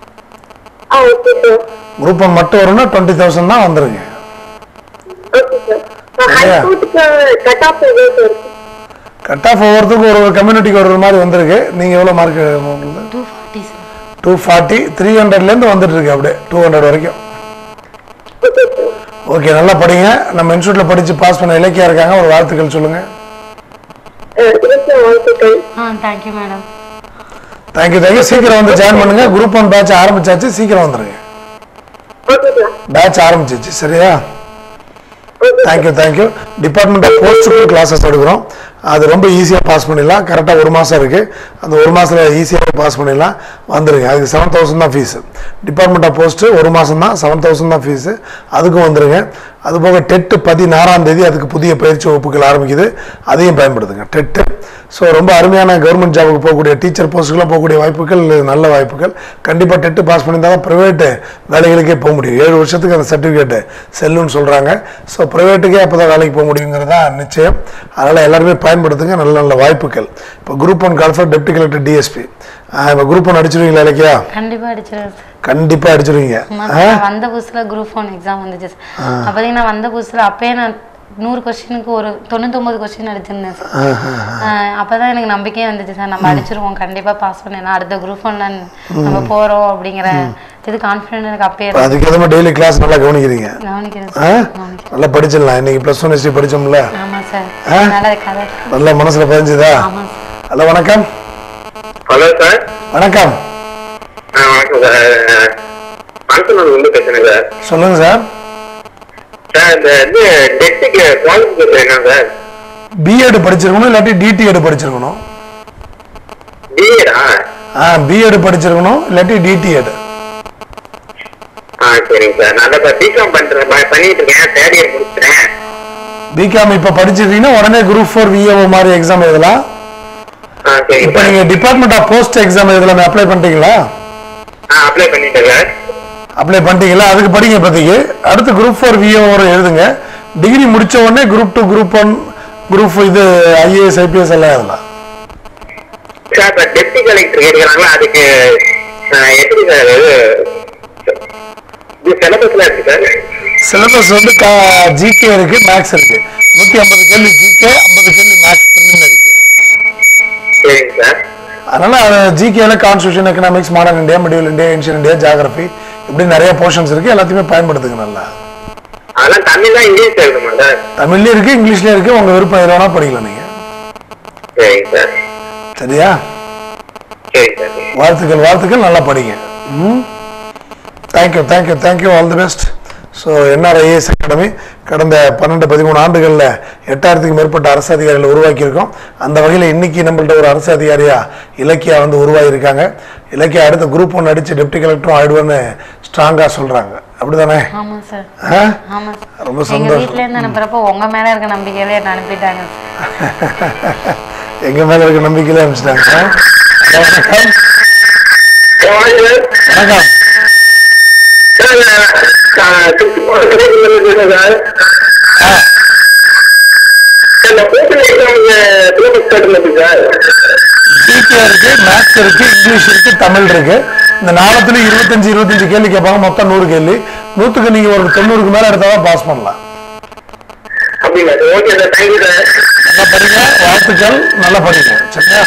ஆ ஓகே சார் குரூப் ஒன் மட்டும் வரும்னா டுவெண்ட்டி தௌசண்ட் தான் வந்துருங்க ஓகே சார் சரியா? ஹைகோர்ட்டுக்கு கட் ஆஃப் எவ்வளோ சார் இருக்கு கட் ஆஃப் ஒவ்வொருத்தருக்கும் ஒரு ஒரு கம்யூனிட்டிக்கு ஒரு ஒரு மாதிரி வந்திருக்கு நீங்கள் எவ்வளோ mark two forty sir two forty three ஹண்ட்ரட்லேருந்து வந்துட்டு இருக்கு அப்படியே டூ ஹண்ட்ரட் வரைக்கும் ஓகே சார் ஓகே நல்லா படிங்க நம்ம இன்ஸ்டியூட்டில் படித்து பாஸ் பண்ண இலக்கியா இருக்காங்க ஒரு வாழ்த்துக்கள் சொல்லுங்கள் இலக்கிய வாழ்த்துக்கள் ஆ தேங்க்யூ மேடம் தேங்க்யூ தேங்க்யூ சீக்கிரம் வந்து ஜாயின் பண்ணுங்க குரூப் ஒன் பேட்ச் ஆரம்பிச்சாச்சு சீக்கிரம் வந்துருங்க ஓகே சார் பேட்ச் ஆரம்பிச்சிச்சு சரியா தேங்க்யூ தேங்க்யூ டிபார்ட்மெண்ட் ஆஃப் போஸ்ட்டுக்கும் கிளாஸஸ் எடுக்கிறோம் அது ரொம்ப ஈஸியாக பாஸ் பண்ணிடலாம் கரெக்டாக ஒரு மாதம் இருக்குது அந்த ஒரு மாதத்தில் ஈஸியாக பாஸ் பண்ணிடலாம் வந்துருங்க அதுக்கு செவன் தௌசண்ட் தான் ஃபீஸு டிபார்ட்மெண்ட் ஆஃப் போஸ்ட்டு ஒரு மாதம் தான் செவன் தௌசண்ட் தான் ஃபீஸு அதுக்கும் வந்துருங்க அதுபோக டெட்டு பதினாறாம் தேதி அதுக்கு புதிய பயிற்சி வகுப்புகள் ஆரம்பிக்குது அதையும் பயன்படுத்துங்க டெட்டு ஸோ ரொம்ப அருமையான கவர்மெண்ட் ஜாபுக்கு போகக்கூடிய டீச்சர் போஸ்ட்டுக்கெலாம் போகக்கூடிய வாய்ப்புகள் நல்ல வாய்ப்புகள் கண்டிப்பாக டெட்டு பாஸ் பண்ணியிருந்தால் தான் ப்ரைவேட்டு வேலைகளுக்கே போக முடியும் ஏழு வருஷத்துக்கு அந்த சர்டிஃபிகேட்டு செல்லுன்னு சொல்கிறாங்க ஸோ ப்ரைவேட்டுக்கே அப்போ தான் வேலைக்கு போக முடியுங்கிறது தான் நிச்சயம் அதனால் எல்லாருமே பயன்படுத்துங்க நல்ல நல்ல வாய்ப்புகள் இப்போ group one call for deputy collector DSP இப்போ குரூப் ஒன் அடிச்சிருவீங்களா இலக்கியா கண்டிப்பா அடிச்சிருவேன் சார் கண்டிப்பாக அடிச்சிருவீங்க ஆமா சார், நான் வந்த புதுசுல குரூப் ஒன் எக்ஸாம் வந்துச்சு சார் அப்போ பார்த்தீங்கன்னா வந்த புதுசுல அப்பயே நான் நூறு கொஸ்டினுக்கு ஒரு தொண்ணூத்தொம்பது கொஸ்டின் அடிச்சிருந்தேன் சார் ஆஹ் அப்பதான் எனக்கு நம்பிக்கையே வந்துச்சு சார் நம்ம அடிச்சிருவோம் கண்டிப்பா பாஸ் பண்ணிடலாம் அடுத்த குரூப் ஒன்ல நம்ம போறோம் அப்படிங்கிற இது கான்ஃபிடென்ட் எனக்கு அப்பயே இப்போ அதுக்கு ஏற்ற மாதிரி டெய்லி கிளாஸ் நல்லா கவனிக்கிறீங்க கவனிக்கிறேன் ஆ சார் கவனிக்கிறேன் நல்லா படிச்சிடலாம் இன்னைக்கு ப்ளஸ் ஒன் ஹிஸ்ட்ரி படித்தோம்ல ஆமா சார் நல்ல கதை நல்லா மனசில் பதிஞ்சுதா ஆமா சார் ஹலோ வணக்கம் ஹலோ சார் வணக்கம் ஆ வணக்கம் சார் மனசனூர் வந்து பேசுறேன் சார் சொல்லுங்கள் சார் சார் இந்த இது டெஸ்ட்டுக்கு குவாலிஃபிகேஷன் என்ன சார் பிஎட் படிச்சிருக்கணும் இல்லாட்டி டிடிஎட் படிச்சிருக்கணும் பிஏடா ஆ பிஎட் படிச்சிருக்கணும் இல்லாட்டி டிடிஎட் ஆ சரிங்க சார் நான் இப்போ பிகாம் பண்ணுறேன் பண்ணிட்டு இருக்கேன் தேர்ட் இயர் முடிச்சிட்டேன் பிகாம் இப்போ படிச்சிருக்கீங்கன்னா உடனே குரூப் ஃபோர் விஏஓ மாதிரி எக்ஸாம் எழுதலாம் ஆ சரிங்க இப்போ சார் நீங்கள் டிபார்ட்மெண்ட் ஆஃப் போஸ்ட் எக்ஸாம் எழுதலாமே அப்ளை பண்ணிட்டீங்களா ஆ அப்ளை பண்ணிட்டேன் சார் அப்ளை பண்ணிட்டீங்களா அதுக்கு படிங்க இப்போதைக்கு அடுத்து குரூப் ஃபோர் விஏஓ எழுதுங்க டிகிரி முடிச்ச உடனே group two group one group இது ஐஏஎஸ் ஐபிஎஸ் எல்லாம் எழுதலாம் சார் இப்போ டெப்டி கலெக்டர் கேட்குறாங்களா அதுக்கு ஆ, எப்படி சார் இது இது சிலபஸ்ல இருக்கு சார் சிலபஸ் வந்து ஜிகே இருக்கு மேக்ஸ் இருக்கு நூற்றி ஐம்பது கேள்வி ஜிகே ஐம்பது கேள்வி மேக்ஸ் ப்ரிலிமினரிக்கு சரிங்க சார் அதனால ஜிகேல constitution economics modern India medieval India ancient India geography இப்படி நிறைய போர்ஷன்ஸ் இருக்கு எல்லாத்தையுமே பயன்படுத்துங்க நல்லா அதெல்லாம் தமிழ் தான் இங்கிலீஷ் எழுதுமா சார் தமிழ்லயும் இருக்கு இங்கிலீஷ்லயும் இருக்கு உங்க விருப்பம் எது வேணா படிக்கலாம் நீங்க சரிங்க சார் சரியா சரிங்க சார் வாழ்த்துக்கள் வாழ்த்துக்கள் நல்லா படிங்க ம் thank you thank you thank you all the best so NR IAS academy கடந்த பன்னெண்டு பதிமூணு ஆண்டுகளில் எட்டாயிரத்துக்கு மேற்பட்ட அரசு அதிகாரிகளை உருவாக்கியிருக்கோம் அந்த வகையில் இன்னைக்கு நம்மள்ட்ட ஒரு அரசு அதிகாரியா இலக்கியா வந்து உருவாகியிருக்காங்க இலக்கியா அடுத்த குரூப் ஒன்று அடித்து டெப்டி கலெக்டரும் ஆயிடுவேன்னு ஸ்ட்ராங்காக சொல்கிறாங்க அப்படிதானே ஆமா சார் ஆ ஆமா சார் ரொம்ப எங்க சந்தோஷம் வீட்ல இருந்து அனுப்புறப்போ உங்க மேல இருக்க நம்பிக்கையில என்ன அனுப்பிட்டாங்க எங்க மேல இருக்க நம்பிக்கையில அனுப்பிச்சிட்டாங்க வணக்கம் வணக்கம் ஜிகே இருக்கு மேத்ஸ் இருக்கு இங்கிலீஷ் இருக்கு தமிழ் இருக்கு இந்த நாளத்துல இருபத்தஞ்சு இருபத்தஞ்சு கேள்வி கேட்பாங்க மொத்தம் நூறு கேள்வி நூத்துக்கு நீங்க ஒரு தொண்ணூறுக்கு மேல எடுத்தாதான் பாஸ் பண்ணலாம் நல்லா படிங்க வாழ்த்துக்கள் நல்லா படிங்க சரியா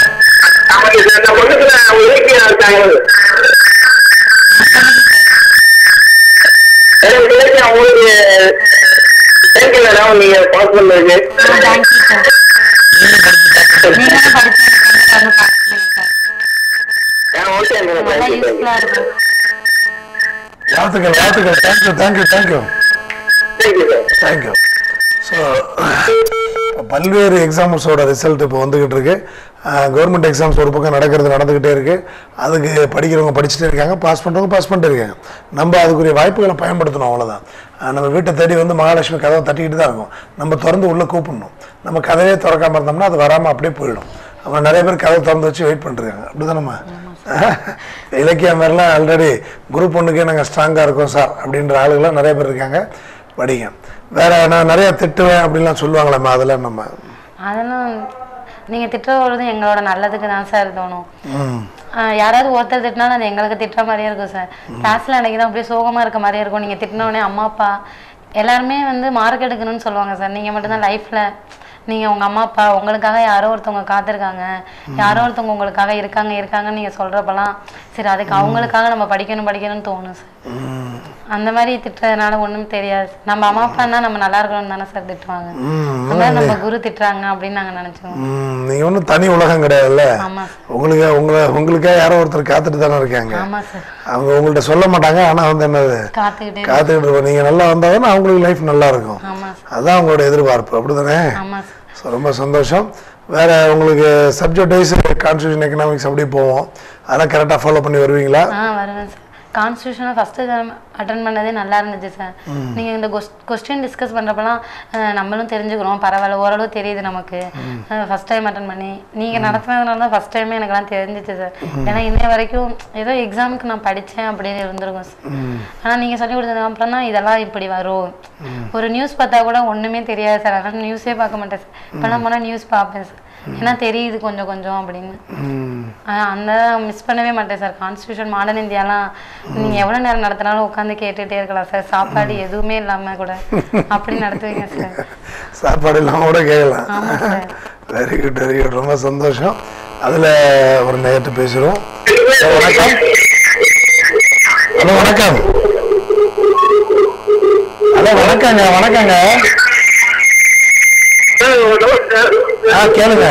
நீங்க பாஸ் பண்ணதுக்கு தேங்க்யூ சார் நீங்க தான் படிச்சு எனக்கு வந்து பாஸ் பண்ணுங்க சார் ஓகே நல்லா யூஸ்ஃபுல்லா இருக்கும் வாழ்த்துக்கள் வாழ்த்துக்கள் thank you thank you thank you thank you sir thank you so பல்வேறு எக்ஸாம்ஸோட ரிசல்ட் இப்போ வந்துகிட்டு இருக்கு கவர்மெண்ட் எக்ஸாம்ஸ் ஒரு பக்கம் நடக்கிறது நடந்துக்கிட்டே இருக்கு அதுக்கு படிக்கிறவங்க படிச்சுட்டே இருக்காங்க பாஸ் பண்ணுறவங்க பாஸ் பண்ணிட்டு இருக்காங்க நம்ம அதுக்குரிய வாய்ப்புகளை பயன்படுத்தணும் அவ்வளோதான் அஹ் நம்ம வீட்டை தேடி வந்து மகாலட்சுமி கதவை தட்டிக்கிட்டு தான் இருக்கும் நம்ம திறந்து உள்ளே கூப்பிடணும் நம்ம கதவே திறக்காம இருந்தோம்னா அது வராமல் அப்படியே போயிடும் அவங்க நிறைய பேர் கதவை திறந்து வச்சு வெயிட் பண்ணிருக்காங்க அப்படிதானம்மா இலக்கிய மாதிரிலாம் ஆல்ரெடி குரூப் ஒன்றுக்கே நாங்கள் ஸ்ட்ராங்காக இருக்கோம் சார் அப்படின்ற ஆளுகள்லாம் நிறைய பேர் இருக்காங்க படிங்க வேற நான் நிறைய திட்டுவேன் அப்படின்லாம் சொல்லுவாங்களேம்மா அதெல்லாம் நம்ம அதெல்லாம் நீங்க திட்டுறது எங்களோட நல்லதுக்கு தான் சார் தோணும் ம் ஆஹ் யாராவது ஒருத்தர் திட்டினாலும் அது எங்களுக்கு திட்டுற மாதிரியே இருக்கும் சார் கிளாஸ்ல எனக்கு தான் அப்படியே சோகமா இருக்க மாதிரியே இருக்கும் நீங்க திட்டின உடனே அம்மா அப்பா எல்லாருமே வந்து மார்க் எடுக்கணும்னு சொல்லுவாங்க சார் நீங்க மட்டும்தான் லைஃப்ல நீங்க உங்க அம்மா அப்பா உங்களுக்காக யாரோ ஒருத்தவங்க காத்திருக்காங்க யாரோ ஒருத்தவங்க உங்களுக்காக இருக்காங்க இருக்காங்கன்னு நீங்க சொல்றப்பலாம் சரி அதுக்கு அவங்களுக்காக நம்ம படிக்கணும் படிக்கணும்னு தோணும் சார் அந்த மாதிரி திட்டுறதுனால ஒண்ணும் தெரியாது நம்ம அம்மா அப்பான்னா நம்ம நல்லா இருக்கணும்னு தானே சார் திட்டுவாங்க ம், அந்த மாதிரி நம்ம குரு திட்டுறாங்க அப்படின்னு நாங்க நினைச்சோம் ம், நீங்க ஒன்றும் தனி உலகம் கிடையாதுல்ல ஆமா சார் உங்களுக்கு உங்களை உங்களுக்கே யாரோ ஒருத்தர் காத்துட்டு தானே இருக்காங்க ஆமா சார் அவங்க உங்கள்ட்ட சொல்ல மாட்டாங்க ஆனா வந்து என்னது காத்துக்கிட்டே காத்துக்கிட்டு இருப்போம் நீங்க நல்லா வந்தாதானே அவங்களுக்கு லைஃப் நல்லா இருக்கும் ஆமா சார் அதான் அவங்களோட எதிர்பார்ப்பு அப்படிதானே ஆமா சார் ஸோ ரொம்ப சந்தோஷம் வேற உங்களுக்கு சப்ஜெக்ட் வைஸ் கான்ஸ்டியூஷன் எக்கனாமிக்ஸ் அப்படி போவோம் அதெல்லாம் கரெக்டாக ஃபாலோ பண்ணி வருவீங்களா ஆ வருவேன் சார் கான்ஸ்டியூஷனை ஃபஸ்ட்டு அட்டன் பண்ணதே நல்லா இருந்துச்சு சார் நீங்கள் இந்த கொஸ்டின் டிஸ்கஸ் பண்ணுறப்பலாம் நம்மளும் தெரிஞ்சுக்கிறோம் பரவாயில்ல ஓரளவு தெரியுது நமக்கு ஃபஸ்ட் டைம் அட்டன் பண்ணி நீங்கள் நடத்துனதுனால தான் ஃபஸ்ட் டைமே எனக்குலாம் தெரிஞ்சிச்சு சார் ஏன்னா இன்னைய வரைக்கும் ஏதோ எக்ஸாமுக்கு நான் படித்தேன் அப்படின்னு இருந்திருக்கும் சார் ஆனால் நீங்கள் சொல்லி கொடுத்ததுக்கு அப்புறம் தான் இதெல்லாம் இப்படி வரும் ஒரு நியூஸ் பார்த்தா கூட ஒன்றுமே தெரியாது சார் அதனால் நியூஸே பார்க்க மாட்டேன் சார் இப்போலாம் போனால் நியூஸ் பார்ப்பேன் சார் ஏன்னா தெரியுது கொஞ்சம் கொஞ்சம் அப்படின்னு ம். ஆஹ் அந்த மிஸ் பண்ணவே மாட்டேன் சார் கான்ஸ்டியூஷன் மாடர்ன் இந்தியாலாம் நீங்க எவ்வளவு நேரம் நடத்தினாலும் உட்காந்து கேட்டுட்டே இருக்கலாம் சார் சாப்பாடு எதுவுமே இல்லாம கூட அப்படி நடத்துவீங்க சார் சாப்பாடு இல்லாம கூட கேட்கலாம் ஆமா sir very good very good ரொம்ப சந்தோஷம் அதுல ஒரு நேரத்தை பேசுறோம் ஹலோ, வணக்கம் ஹலோ வணக்கம் ஹலோ வணக்கங்க வணக்கங்க ஆ கேளுங்க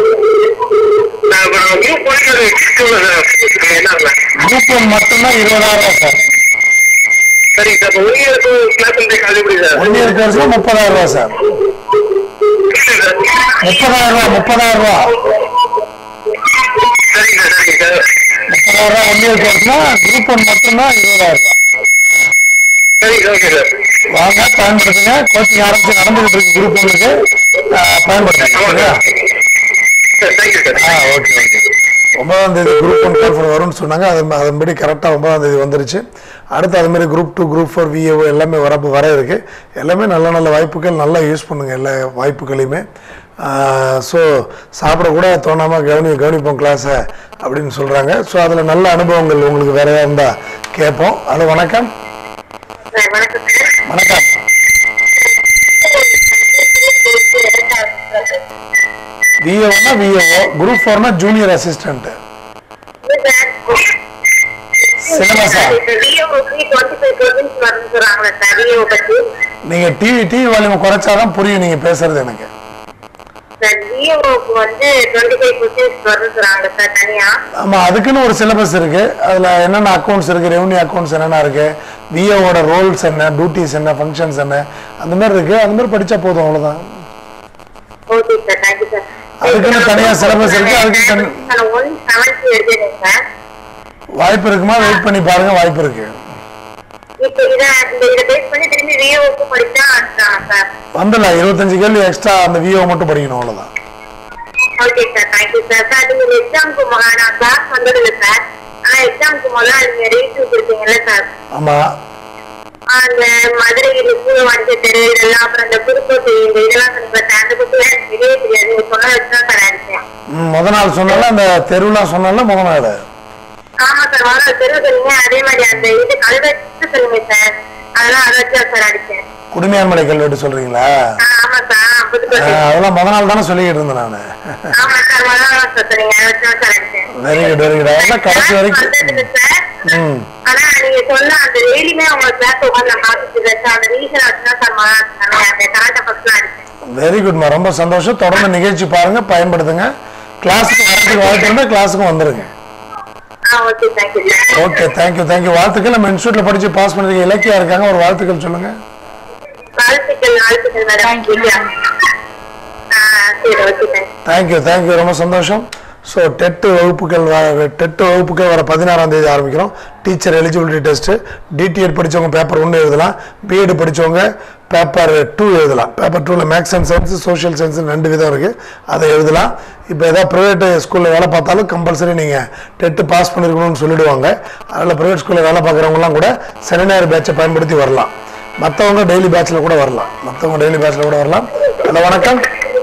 குரூப் ஒன் மட்டும்தான் இருபதாயிரம் சார் சரிங்க சார் ஒன் இயருக்கு கிளாஸ் கால் எப்படி சார் ஒன் இயர் கோர்ஸ்ல முப்பதாயிரம் ரூபா சார் முப்பதாயிரம் ரூபா முப்பதாயிரம் ரூபா சரிங்க சார் சரிங்க சார் முப்பதாயிரம் ரூபா ஒன் இயர் கோர்ஸ்னா குரூப் ஒன் மட்டும்தான் இருபதாயிரம் ரூபா சரிங்க ஓகே சார் வாங்க பயன்படுத்துங்க கோச்சிங் ஆரம்பிச்சு நடந்துகிட்டு இருக்கு குரூப் ஒன்றுக்கு பயன்படுத்துங்க சரியா சார் தேங்க்யூ சார் ஆ ஓகே ஓகே ஒன்பதாம் தேதி குரூப் ஒன் கால் வரும்னு சொன்னாங்க அது அதன்படி கரெக்டாக ஒன்பதாம் தேதி வந்துருச்சு அடுத்து அது மாதிரி group two group four VAO எல்லாமே வரப்பு வர இருக்கு எல்லாமே நல்ல நல்ல வாய்ப்புகள் நல்லா யூஸ் பண்ணுங்க எல்லா வாய்ப்புகளையுமே ஸோ சாப்பிட கூட தோணாமல் கவனி கவனிப்போம் கிளாஸை அப்படின்னு சொல்கிறாங்க ஸோ அதில் நல்ல அனுபவங்கள் உங்களுக்கு வேற ஏதாவது இருந்தால் கேட்போம் ஹலோ வணக்கம் சார் வணக்கம் சார் வணக்கம் விஏஓனா விஏஓ குரூப் ஃபோர்னா ஜூனியர் அசிஸ்டன்ட் சிலபஸா நீங்க டிவி டிவி வால்யூம் குறைச்சாதான் புரியும் நீங்க பேசுறது எனக்கு ஆமா அதுக்குன்னு ஒரு சிலபஸ் இருக்கு அதுல என்னென்ன அக்கௌண்ட்ஸ் இருக்கு ரெவன்யூ அக்கௌண்ட்ஸ் என்னென்ன இருக்கு விஏஓட ரோல்ஸ் என்ன டியூட்டிஸ் என்ன ஃபங்க்ஷன்ஸ் என்ன அந்த மாதிரி இருக்கு அந்த மாதிரி படிச்சா போதும் அவ்வளவுதான் அதுக்குன்னு தனியா syllabus இருக்கு, அதுக்குன்னு தனி- வாய்ப்பு இருக்குமா வெயிட் பண்ணி பாருங்க வாய்ப்பு இருக்கு இப்போ இதை இந்த இதை பேஸ் பண்ணி திரும்பி விஓக்கு படிச்சா சார் வந்துடல இருபத்தஞ்சு கேள்வி எக்ஸ்ட்ரா அந்த விஓ மட்டும் படிக்கணும் அவ்வளவுதான் okay sir thank you sir sir நீங்க எக்ஸாமுக்கு நான் கிளாஸ் வந்ததில்ல சார் ஆனா எக்ஸாமுக்கு முதல்ல நீங்க ரீல்ஸ் கொடுத்தீங்கல்ல சார் ஆமா அந்த மதுரையில் பூவாண்டி தெரு இதெல்லாம் அப்புறம் அந்த புதுக்கோட்டை இந்த இதெல்லாம் சொன்னீங்க சார் அந்த புக்கு எனக்கு தெரியவே தெரியாது நீங்க சொன்ன வச்சு தான் சார் அடிச்சேன் ம், முத நாள் சொன்னால அந்த தெருலாம் சொன்னால முத நாள் ஆமா சார் முதல்ல தெரு சொன்னீங்க அதே மாதிரி அந்த இது கல்வெட்டு சொல்லுங்க சார் அதெல்லாம் அதை வச்சு தான் சார் அடிச்சேன் குடிமையான்மலை கல்வெட்டு சொல்றீங்களா ஆ, ஆமா சார் ஆ, புதுக்கோட்டை அதெல்லாம் முத நாள் தானே சொல்லிக்கிட்டு இருந்தேன் நான் ஆமா சார் முதல்ல தான் சார் சொன்னீங்க அதை வச்சு தான் சார் அடிச்சேன் வெரி குட் வெரி குட் அதான் கடைசி வரைக்கும் வந்ததில்ல சார் ம் ஆனா நீங்க சொன்ன அந்த டெய்லியுமே அவங்க கிளாஸ் உட்காந்து நான் பார்த்துட்டு இருக்கேன் அந்த ரீசன் வச்சுதான் சார் முதல்ல அந்த கராட்டை ஃபர்ஸ்ட்லாம் அடிச்சேன் வெரி குட்மா ரொம்ப சந்தோஷம் தொடர்ந்து நிகழ்ச்சி பாருங்க பயன்படுத்துங்க கிளாஸுக்கு வரதுக்கு வாய்ப்பு இருந்தால் கிளாஸுக்கும் வந்துருங்க ஆ okay thank you sir okay thank you thank you வாழ்த்துக்கள் நம்ம இன்ஸ்டியூட்ல படிச்சு பாஸ் பண்ணிருக்க இலக்கியா இருக்காங்க ஒரு வாழ்த்துக்கள் சொல்லுங்க வாழ்த்துக்கள் வாழ்த்துக்கள் மேடம் Thank you, ma'am. ஆ சரி ஓகே தேங்க்யூ தேங்க்யூ தேங்க்யூ ரொம்ப சந்தோஷம் ஸோ டெட்டு வகுப்புகள் வ- டெட்டு வகுப்புகள் வர பதினாறாம் தேதி ஆரம்பிக்கிறோம் டீச்சர் எலிஜிபிலிட்டி டெஸ்ட்டு டிடிஎட் படிச்சவங்க பேப்பர் ஒன்று எழுதலாம் பிஎட் படிச்சவங்க பேப்பர் டூ எழுதலாம் பேப்பர் டூவில் maths and science social science ரெண்டு விதம் இருக்குது அதை எழுதலாம் இப்போ ஏதாவது ப்ரைவேட் ஸ்கூலில் வேலை பார்த்தாலும் கம்பல்சரி நீங்கள் டெட்டு பாஸ் பண்ணிருக்கணும்னு சொல்லிடுவாங்க அதில் ப்ரைவேட் ஸ்கூலில் வேலை பார்க்குறவங்கலாம் கூட சனி ஞாயிறு பேட்சை பயன்படுத்தி வரலாம் மற்றவங்க டெய்லி பேட்சில் கூட வரலாம் மற்றவங்க டெய்லி பேட்சில் கூட வரலாம் ஹலோ வணக்கம்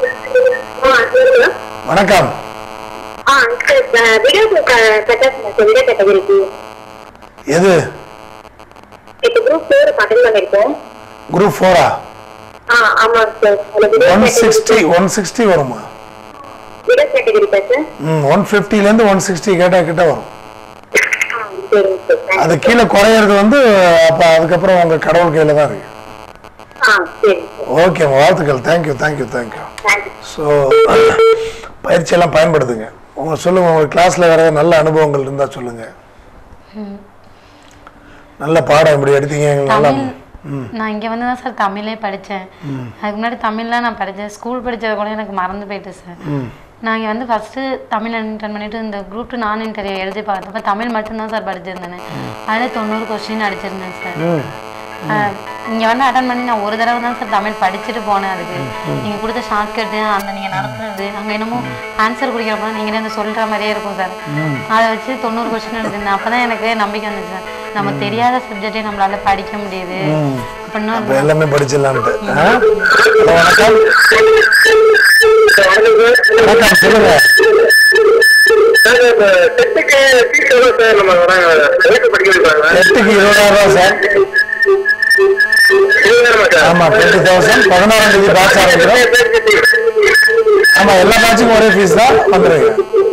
ஆ சரிங்க வணக்கம் ஆ சார் வீடியோ கட்டாச்சு சார் வீடியோ கேட்டகரிக்கு எது இப்போ குரூப் ஃபோர் அட்டன் பண்ணிருக்கோம் குரூப் ஃபோரா ஆ ஆமா சார் அதுல video one sixty one sixty வருமா வீடியோ கேட்டகரிக்கா சார் ம் ஒன் ஃபிஃப்டிலேருந்து ஒன் சிக்ஸ்டி கேட்டால் கிட்ட வரும் ஆ சரிங்க சார் thank you. அது கீழே குறையிறது வந்து அப்போ அதுக்கப்புறம் உங்கள் கடவுள் கையில் தான் இருக்கு ஆ சரிங்க சார் ஓகே வாழ்த்துக்கள் thank you thank you thank you thank you so பயிற்சியெல்லாம் பயன்படுத்துங்க உங்க சொல்லுங்க உங்க கிளாஸ்ல வேற ஏதாவது நல்ல அனுபவங்கள் இருந்தா சொல்லுங்க நல்ல பாடம் இப்படி எடுத்தீங்க எங்களுக்கு நல்லா தமிழ் நான் இங்கே வந்து தான் சார் தமிழே படித்தேன் அதுக்கு முன்னாடி தமிழ்லாம் நான் படித்தேன் ஸ்கூல் படித்தது கூட எனக்கு மறந்து போயிட்டு சார் நான் இங்கே வந்து ஃபஸ்ட்டு தமிழ் அட்டன் பண்ணிட்டு இந்த குரூப் டூ நான் இன்டர்வியூ எழுதி பார்த்தப்ப தமிழ் மட்டும்தான் சார் படிச்சிருந்தேன் அதில் தொண்ணூறு கொஸ்டின் அடிச்சிருந்தேன் சார் இங்கே வந்து அட்டன் பண்ணி நான் ஒரு தடவை தான் சார் தமிழ் படிச்சுட்டு போனேன் அதுக்கு நீங்கள் கொடுத்த ஷார்ட்கட்டு அந்த நீங்கள் நடத்துனது அங்கே என்னமோ ஆன்சர் குடிக்கிறப்ப நீங்களே வந்து சொல்கிற மாதிரியே இருக்கும் சார் அதை வச்சு தொண்ணூறு கொஸ்டின் எடுத்திருந்தேன் அப்போ தான் எனக்கு நம்பிக்கை வந்துச்சு சார் நம்ம தெரியாத சப்ஜெக்டே நம்மளால படிக்க முடியுது அப்படின்னா இப்போ எல்லாமே படிச்சிடலான்ட்டு ஆ? ஹலோ வணக்கம் வணக்கம் சொல்லுங்க டெஸ்ட்டுக்கு ஃபீஸ் எவ்வளோ சார் நம்ம வராங்க எதுக்கு படிக்க வைப்பாங்க எட்டுக்கு இருபதாயிரம் ரூபா சார் இருபதாயிரமா சார் ஆமா டுவெண்ட்டி தௌசண்ட் பதினாறாம் தேதி பேட்ச் ஆரம்பிக்கிறோம் ஆமா எல்லா பேட்சுக்கும் ஒரே ஃபீஸ் தான் வந்துருங்க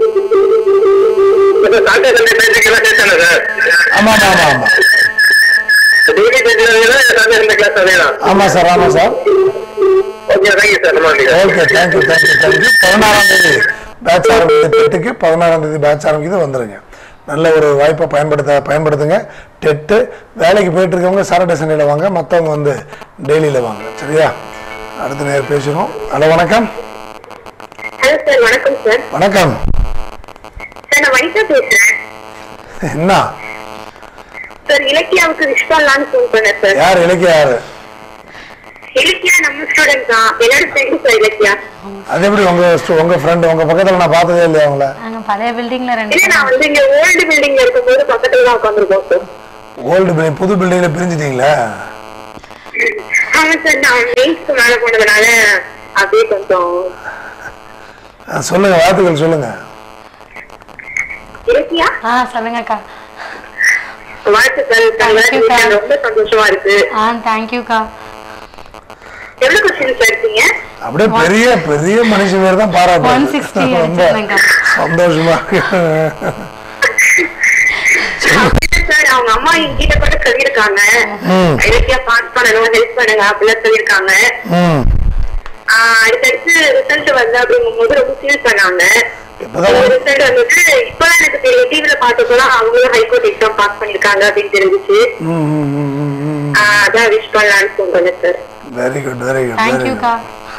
சாட்டர்டே சண்டே பேசிக்கலாம் சேர்த்தானே சார் ஆமா ஆமா ஆமா ஆமா டெய்லி பேசிக்கலாம் சாட்டர்டே சண்டே கிளாஸ் அதே தான் ஆமா சார் ஆமா சார் ஓகே தேங்க்யூ சார் நம்ம ஓகே தேங்க்யூ தேங்க்யூ தேங்க்யூ பதினாறாம் தேதி பேட்ச் ஆரம்பிக்குது டெட்டுக்கு பதினாறாம் தேதி பேட்ச் ஆரம்பிக்குது வந்துருங்க நல்ல ஒரு வாய்ப்பை பயன்படுத்த பயன்படுத்துங்க டெட்டு வேலைக்கு போயிட்டு இருக்கவங்க சாட்டர்டே சண்டேல வாங்க மற்றவங்க வந்து டெய்லியில் வாங்க சரியா அடுத்த நேரம் பேசுகிறோம் ஹலோ வணக்கம் ஹலோ சார் வணக்கம் சார் வணக்கம் சார் நான் வனிதா பேசுறேன் என்ன சார் இலக்கியாவுக்கு விஷ் பண்ணலான்னு ஃபோன் பண்ணேன் சார் யார் இலக்கிய யாரு இலக்கியா நம்ம ஸ்டூடெண்ட் தான் என்னோட ஃப்ரெண்டு சார் இலக்கியா அது எப்படி உங்க stu- உங்க ஃப்ரெண்டு உங்க பக்கத்துல நான் பார்த்ததே இல்லையா அவங்கள நாங்கள் பழைய பில்டிங்கில் ரெண்டு இல்ல நான் வந்து இங்க ஓல்டு பில்டிங்ல இருக்கும்போது பக்கத்துல தான் உட்காந்துருக்கோம் சார் ஓல்டு பில்டிங் புது பில்டிங்ல பிரிஞ்சிட்டீங்களா ஆமா சார் நான் மெயின்ஸ்க்கு மேல போனதுனால அப்படியே கொஞ்சம் ஆ, சொல்லுங்க வாழ்த்துக்கள் சொல்லுங்க இலக்கியா ஆ சொல்லுங்கக்கா வாழ்த்துக்கள் Thank you, sir. ரொம்ப சந்தோஷமா இருக்கு ஆ தேங்க்யூக்கா எவ்வளவு கொஸ்டின் இருக்கீங்க அப்படியே பெரிய பெரிய மனுஷன் பேர் தான் 160 பாராட்டு ரொம்ப அடிச்சிருந்தேன்க்கா. சந்தோஷமா இருக்கு சார் அவங்க அம்மா என்கிட்ட கூட சொல்லியிருக்காங்க ம். இலக்கியா பாஸ் பண்ணணும் ஹெல்ப் பண்ணுங்க அப்படிலாம் சொல்லியிருக்காங்க ம் ஆஹ் அடுத்தடுத்து ரிசல்ட் வந்து அப்படிங்கும்போது ரொம்ப ஃபீல் பண்ணாங்க இப்பதான் ரிசல்ட் வந்துட்டு இப்பதான் எனக்கு தெரியும் டிவில பார்த்தப்பதான் அவங்களும் ஹைகோர்ட் எக்ஸாம் பாஸ் பண்ணிருக்காங்க அப்படின்னு தெரிஞ்சுச்சு ம் ம் ம் ம் ம் ஆஹ் அதான் விஷ் பண்ணலான்னு சொல்றேன் sir very good very good very good தேங்க்யூக்கா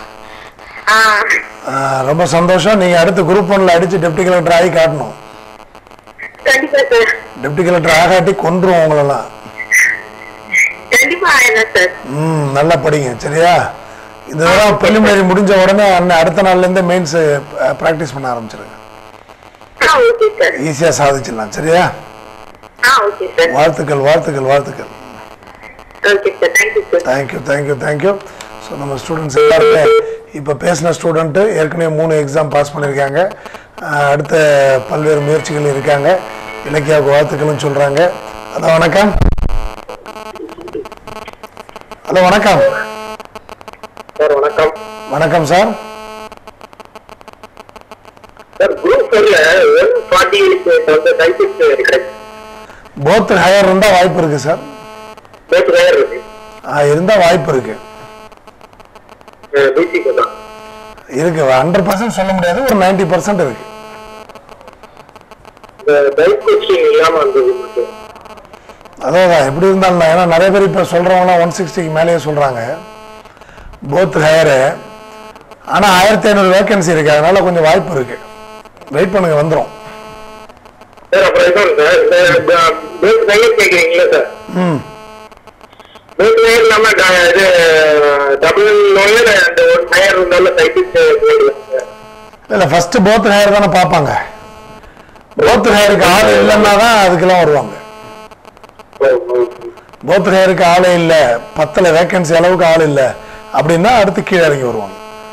ஆஹ் ரொம்ப சந்தோஷம் நீங்க அடுத்து குரூப் ஒன்ல அடிச்சு டெப்டி கலெக்டர் ஆகி காட்டணும் கண்டிப்பா சார் டெப்டி கலெக்டர் ஆகாட்டி கொன்றுவோம் உங்களெல்லாம் கண்டிப்பா ஆயிரம் சார் ம் நல்லா படிங்க சரியா இதெல்லாம் ப்ரிலிமினரி முடிஞ்ச உடனே அன்ன அடுத்த நாள்ல இருந்து மெயின்ஸ் ப்ராக்டிஸ் பண்ண ஆரம்பிச்சிருங்க ஆ ஓகே சார் ஈஸியா சாதிச்சிடலாம் சரியா ஆ ஓகே சார் வாழ்த்துக்கள் வாழ்த்துக்கள் வாழ்த்துக்கள் okay sir thank you sir thank you thank you thank you so நம்ம ஸ்டூடெண்ட்ஸ் எல்லாருமே இப்போ பேசின ஸ்டூடெண்ட்டு ஏற்கனவே மூணு எக்ஸாம் பாஸ் பண்ணியிருக்காங்க அஹ் அடுத்த பல்வேறு முயற்சிகள் இருக்காங்க இலக்கியாவுக்கு வாழ்த்துக்களும் சொல்கிறாங்க ஹலோ வணக்கம் ஹலோ வணக்கம் சார் வணக்கம் வணக்கம் சார் சார் குரூப் ஒன்ல ஒன் ஃபார்ட்டி வந்து டைபிக்ஸ் கிடைக்கும் போத் ஹையர் இருந்தால் வாய்ப்பு இருக்குது சார் பேச்சு வேறு இருக்கு இருந்தால் வாய்ப்பு இருக்குது பிசிக்கு தான் இருக்கு ஹண்ட்ரட் பர்சன்ட் சொல்ல முடியாது ஒரு நைன்டி பர்சன்ட் இருக்குது இந்த பைக் கொஸ்டின் இல்லாம வந்தது மட்டும் அதான் எப்படி இருந்தாலும் தான். ஏன்னா நிறைய பேர் இப்போ சொல்கிறவங்களாம் ஒன் சிக்ஸ்டிக்கு மேலேயே சொல்கிறாங்க போத் ஹையரு ஆனால் ஆயிரத்தி ஐநூறு வேகன்சி இருக்கு அதனால கொஞ்சம் வாய்ப்பு இருக்கு வெயிட் பண்ணுங்க வந்துடும் சார் அப்புறம் இன்னொன்று சார் இந்த பேஸ் நையர் கேட்குறீங்களா சார் ம் பேஸ் நையர் இல்லாம ட- இது டபுள் நோயர் அண்ட் ஒன் நயர் இருந்தாலும் டைபிக்ஸ் கேட்கலாம் சார் இல்லை ஃபஸ்ட்டு போத் ஹையர் தானே பார்ப்பாங்க போத் ஹையருக்கு ஆள் இல்லைன்னா தான் அதுக்கெல்லாம் வருவாங்க போத் ஹையருக்கு ஆளே இல்லை பத்தில் வேகன்சி அளவுக்கு ஆள் இல்லை அப்படின்னா அடுத்து கீழே இறங்கி வருவாங்க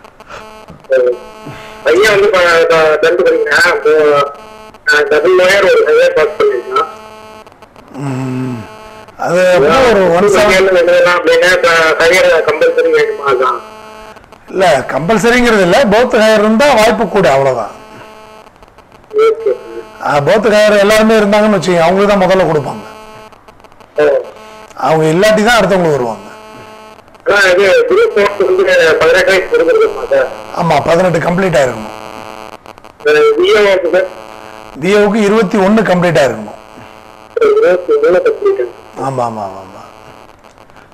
பையன் வந்து டென்த் படிக்கிறான் அப்போ டபுள் நோயர் ஒரு நயர் பாஸ் பண்ணிருக்கான் அது எப்படியும் ஒரு ஒன் செவன் அப்படின்னா கரியர் கம்பல்சரி வேணுமா அதான் இல்லை கம்பல்சரிங்கிறது இல்லை போத் ஹையர் இருந்தால் வாய்ப்பு கூட அவ்வளோதான் ஓகே போத்து ஹையர் எல்லாருமே இருந்தாங்கன்னு வச்சுக்கோங்க அவங்களுக்கு தான் முதல்ல கொடுப்பாங்க அவங்க இல்லாட்டி தான் அடுத்தவங்களுக்கு வருவாங்க ஆனா இது குரூப் போஸ்ட் வந்து பதினெட்டு வயசு கொடுக்குறதுமா சார் ஆமாம் பதினெட்டு கம்ப்ளீட் ஆயிருக்கணும் விஏ வந்து சார் பிஏவுக்கு இருபத்தி ஒன்று கம்ப்ளீட் ஆயிருக்கணும் இருபத்தி மூணு கம்ப்ளீட் ஆமாம் ஆமாம் ஆமாம் ஆமாம்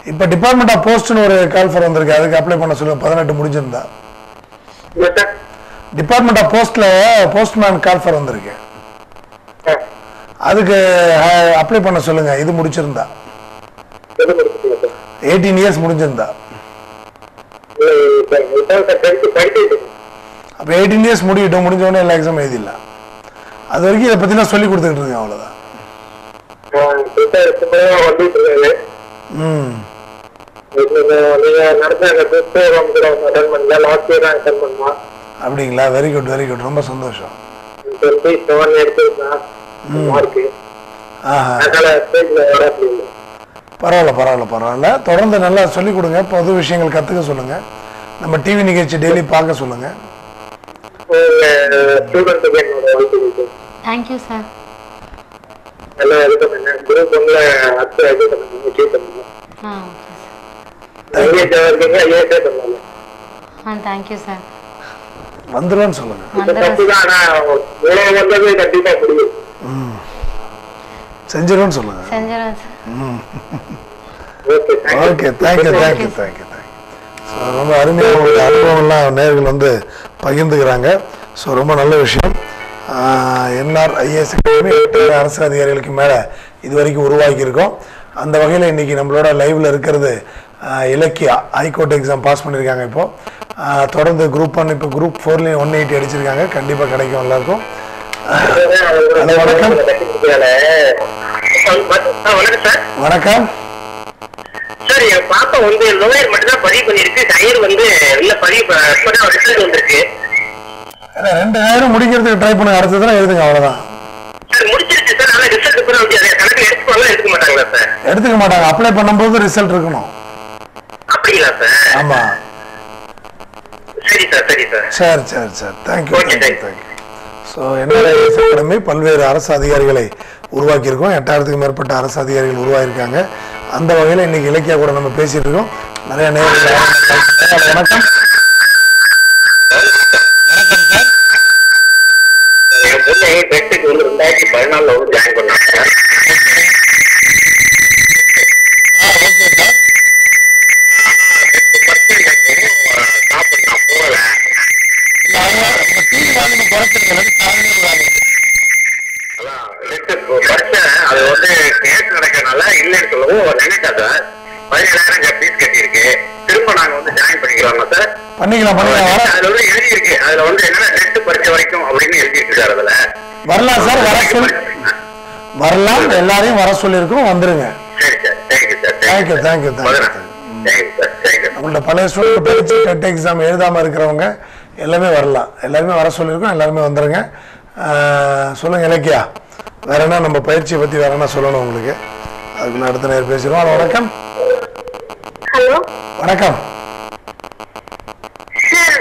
இப்போ டிபார்ட்மெண்ட் ஆஃப் போஸ்ட்னு ஒரு கால்ஃபர் வந்திருக்கு அதுக்கு அப்ளை பண்ண சொல்லுங்க பதினெட்டு முடிஞ்சிருந்தா இல்ல சார் டிபார்ட்மெண்ட் ஆஃப் போஸ்ட்ல போஸ்ட்மேன் கால்ஃபர் வந்திருக்கு ஆ, அதுக்கு அப்ளை பண்ண சொல்லுங்க இது முடிச்சிருந்தா எது முடிச்சுக்கல சார் எயிட்டீன் இயர்ஸ் முடிஞ்சிருந்தா இல்ல, சார் இப்பதான் சார் படிச்சு படிச்சுட்டு இருக்கேன். அப்போ எயிட்டீன் இயர்ஸ் முடியட்டும் முடிஞ்ச உடனே எல்லா எக்ஸாம் எழுதிடலாம் அது வரைக்கும் இதை பற்றிலாம் சொல்லி கொடுத்துக்கிட்டு இருக்கேன் அவ்வளோதான் ஆ, சார் சும்மா வந்துட்டு இருக்காரு ம் நீங்க நீங்க நடந்த அந்த குரூப் கூட அட்டன் பண்ணல லாஸ்ட் இயர் தான் அட்டன் பண்ணோம் அப்படிங்களா வெரி குட் வெரி குட் ரொம்ப சந்தோஷம் டுவெண்ட்டி செவன் எடுத்திருந்தான் மார்க்கு ஆஹா அதனால ஸ்டேஜ்ல வர முடியல பரவாயில்ல பரவாயில்ல பரவாயில்ல தொடர்ந்து நல்லா சொல்லிக் கொடுங்க பொது விஷயங்கள் கற்றுக்க சொல்லுங்க நம்ம டிவி நிகழ்ச்சி டெய்லி பார்க்க சொல்லுங்க உங்க ஸ்டூடெண்ட்டுக்கு என்னோட வாழ்த்துக்கள் தேங்க்யூ சார் நல்லா இது பண்ணுங்க குரூப் ஒன்ல அடுத்த இது பண்ணுங்க அச்சீவ் பண்ணுங்க ஆ ஓகே சார் ஐஏஎஸ் இருக்கீங்க ஐஏஎஸ்ஏ பண்ணலாம் ஆ தேங்க்யூ சார் வந்துடும்னு சொல்லுங்க இப்ப வந்துடுறேன் தப்பு தான் ஆனா உலகம் வந்தது கண்டிப்பா முடியும் செஞ்சிரும்னு சொல்லுங்க செஞ்சிடறேன் sir okay okay thank you thank you thank you thank you so ரொம்ப அருமையாக உங்களுடைய அனுபவம்லாம் நேர்கள் வந்து பகிர்ந்துக்கிறாங்க ஸோ ரொம்ப நல்ல விஷயம் என்ஆர் ஐஏஎஸ் அகாடமி எட்டு அரசு அதிகாரிகளுக்கு மேலே இது வரைக்கும் உருவாக்கியிருக்கோம் அந்த வகையில் இன்னைக்கு நம்மளோட லைவ்ல இருக்கிறது ஆஹ், இலக்கியா ஹைகோர்ட் எக்ஸாம் பாஸ் பண்ணியிருக்காங்க இப்போ ஆஹ், தொடர்ந்து குரூப் ஒன் இப்போ குரூப் ஃபோர்லேயும் ஒன் எயிட்டி அடிச்சிருக்காங்க கண்டிப்பாக கிடைக்கும் எல்லாருக்கும் ஹலோ வணக்கம் வணக்கம் சார் வணக்கம் சார் என் பாப்பா வந்து லோயர் மட்டும் தான் பதிவு பண்ணிருக்கு ஹையர் வந்து இல்ல பதிவு ப- இப்பதான் ரிசல்ட் வந்திருக்கு ஏன்னா, ரெண்டு நேரம் முடிக்கிறதுக்கு ட்ரை பண்ணுங்க அடுத்த தடவை எழுதுங்க அவ்வளோதான் சார் முடிச்சிருச்சு சார் ஆனா ரிசல்ட் கூட வந்து அதை கணக்கு எடுத்துக்கோங்களா எடுக்க மாட்டாங்களா சார் எடுத்துக்க மாட்டாங்க அப்ளை பண்ணும்போது ரிசல்ட் இருக்கணும் அப்படிங்களா சார் ஆமாம் சரி சார் சரி சார் சரி சரி சரி thank you Okay, thank you thank thank you so NRIS academy பல்வேறு அரசு அதிகாரிகளை உருவாக்கியிருக்கோம் எட்டாயிரத்துக்கு மேற்பட்ட அரசு அதிகாரிகள் உருவாகியிருக்காங்க அந்த வகையில் இன்னைக்கு இலக்கியா கூட நம்ம பேசிட்டு இருக்கோம் நிறைய நேரங்கள் வணக்கம் என் பொண்ணு பெட்டுக்கு வந்து ரெண்டாயிரத்தி பதினாலுல வந்து ஜாயின் பண்ணாங்க ஓகே சார் ஸ்டாப் பண்ண போகல டிவி வாங்கி குறைச்சிருங்க காலையில் அதான் next பரீட்சை அது வந்து கேஸ் நடக்கறனால இல்லைன்னு சொல்லவும் நினைச்சா சார் பதினேழாயிரம் ஃபீஸ் கட்டியிருக்கு திரும்ப நாங்க வந்து ஜாயின் பண்ணிக்கலாமா சார் பண்ணிக்கலாம் பண்ணிக்கலாம் வர அதுல வந்து எழுதி இருக்கு அதுல வந்து என்னன்னா நெட் பரீட்சை வரைக்கும் அப்படின்னு எழுதி இருக்காரு அதுல வரலாம் சார் வர சொல் வரலாம் எல்லாரையும் வர சொல்லியிருக்கோம் வந்துருங்க சரி sir thank you sir thank you thank you thank you thank you sir thank you நம்மள்ட்ட பழைய ஸ்டூடெண்ட் படிச்சு டெட் எக்ஸாம் எழுதாம இருக்கிறவங்க எல்லாமே வரலாம் எல்லாருமே வர சொல்லியிருக்கோம் எல்லாருமே வந்துருங்க ஆஹ் சொல்லுங்க இலக்கியா வேற என்ன நம்ம பயிற்சியை பத்தி வேற என்ன சொல்லணும் உங்களுக்கு அதுக்குள்ள அடுத்த நேரம் பேசிடுவோம் ஹலோ வணக்கம் ஹலோ வணக்கம் சார்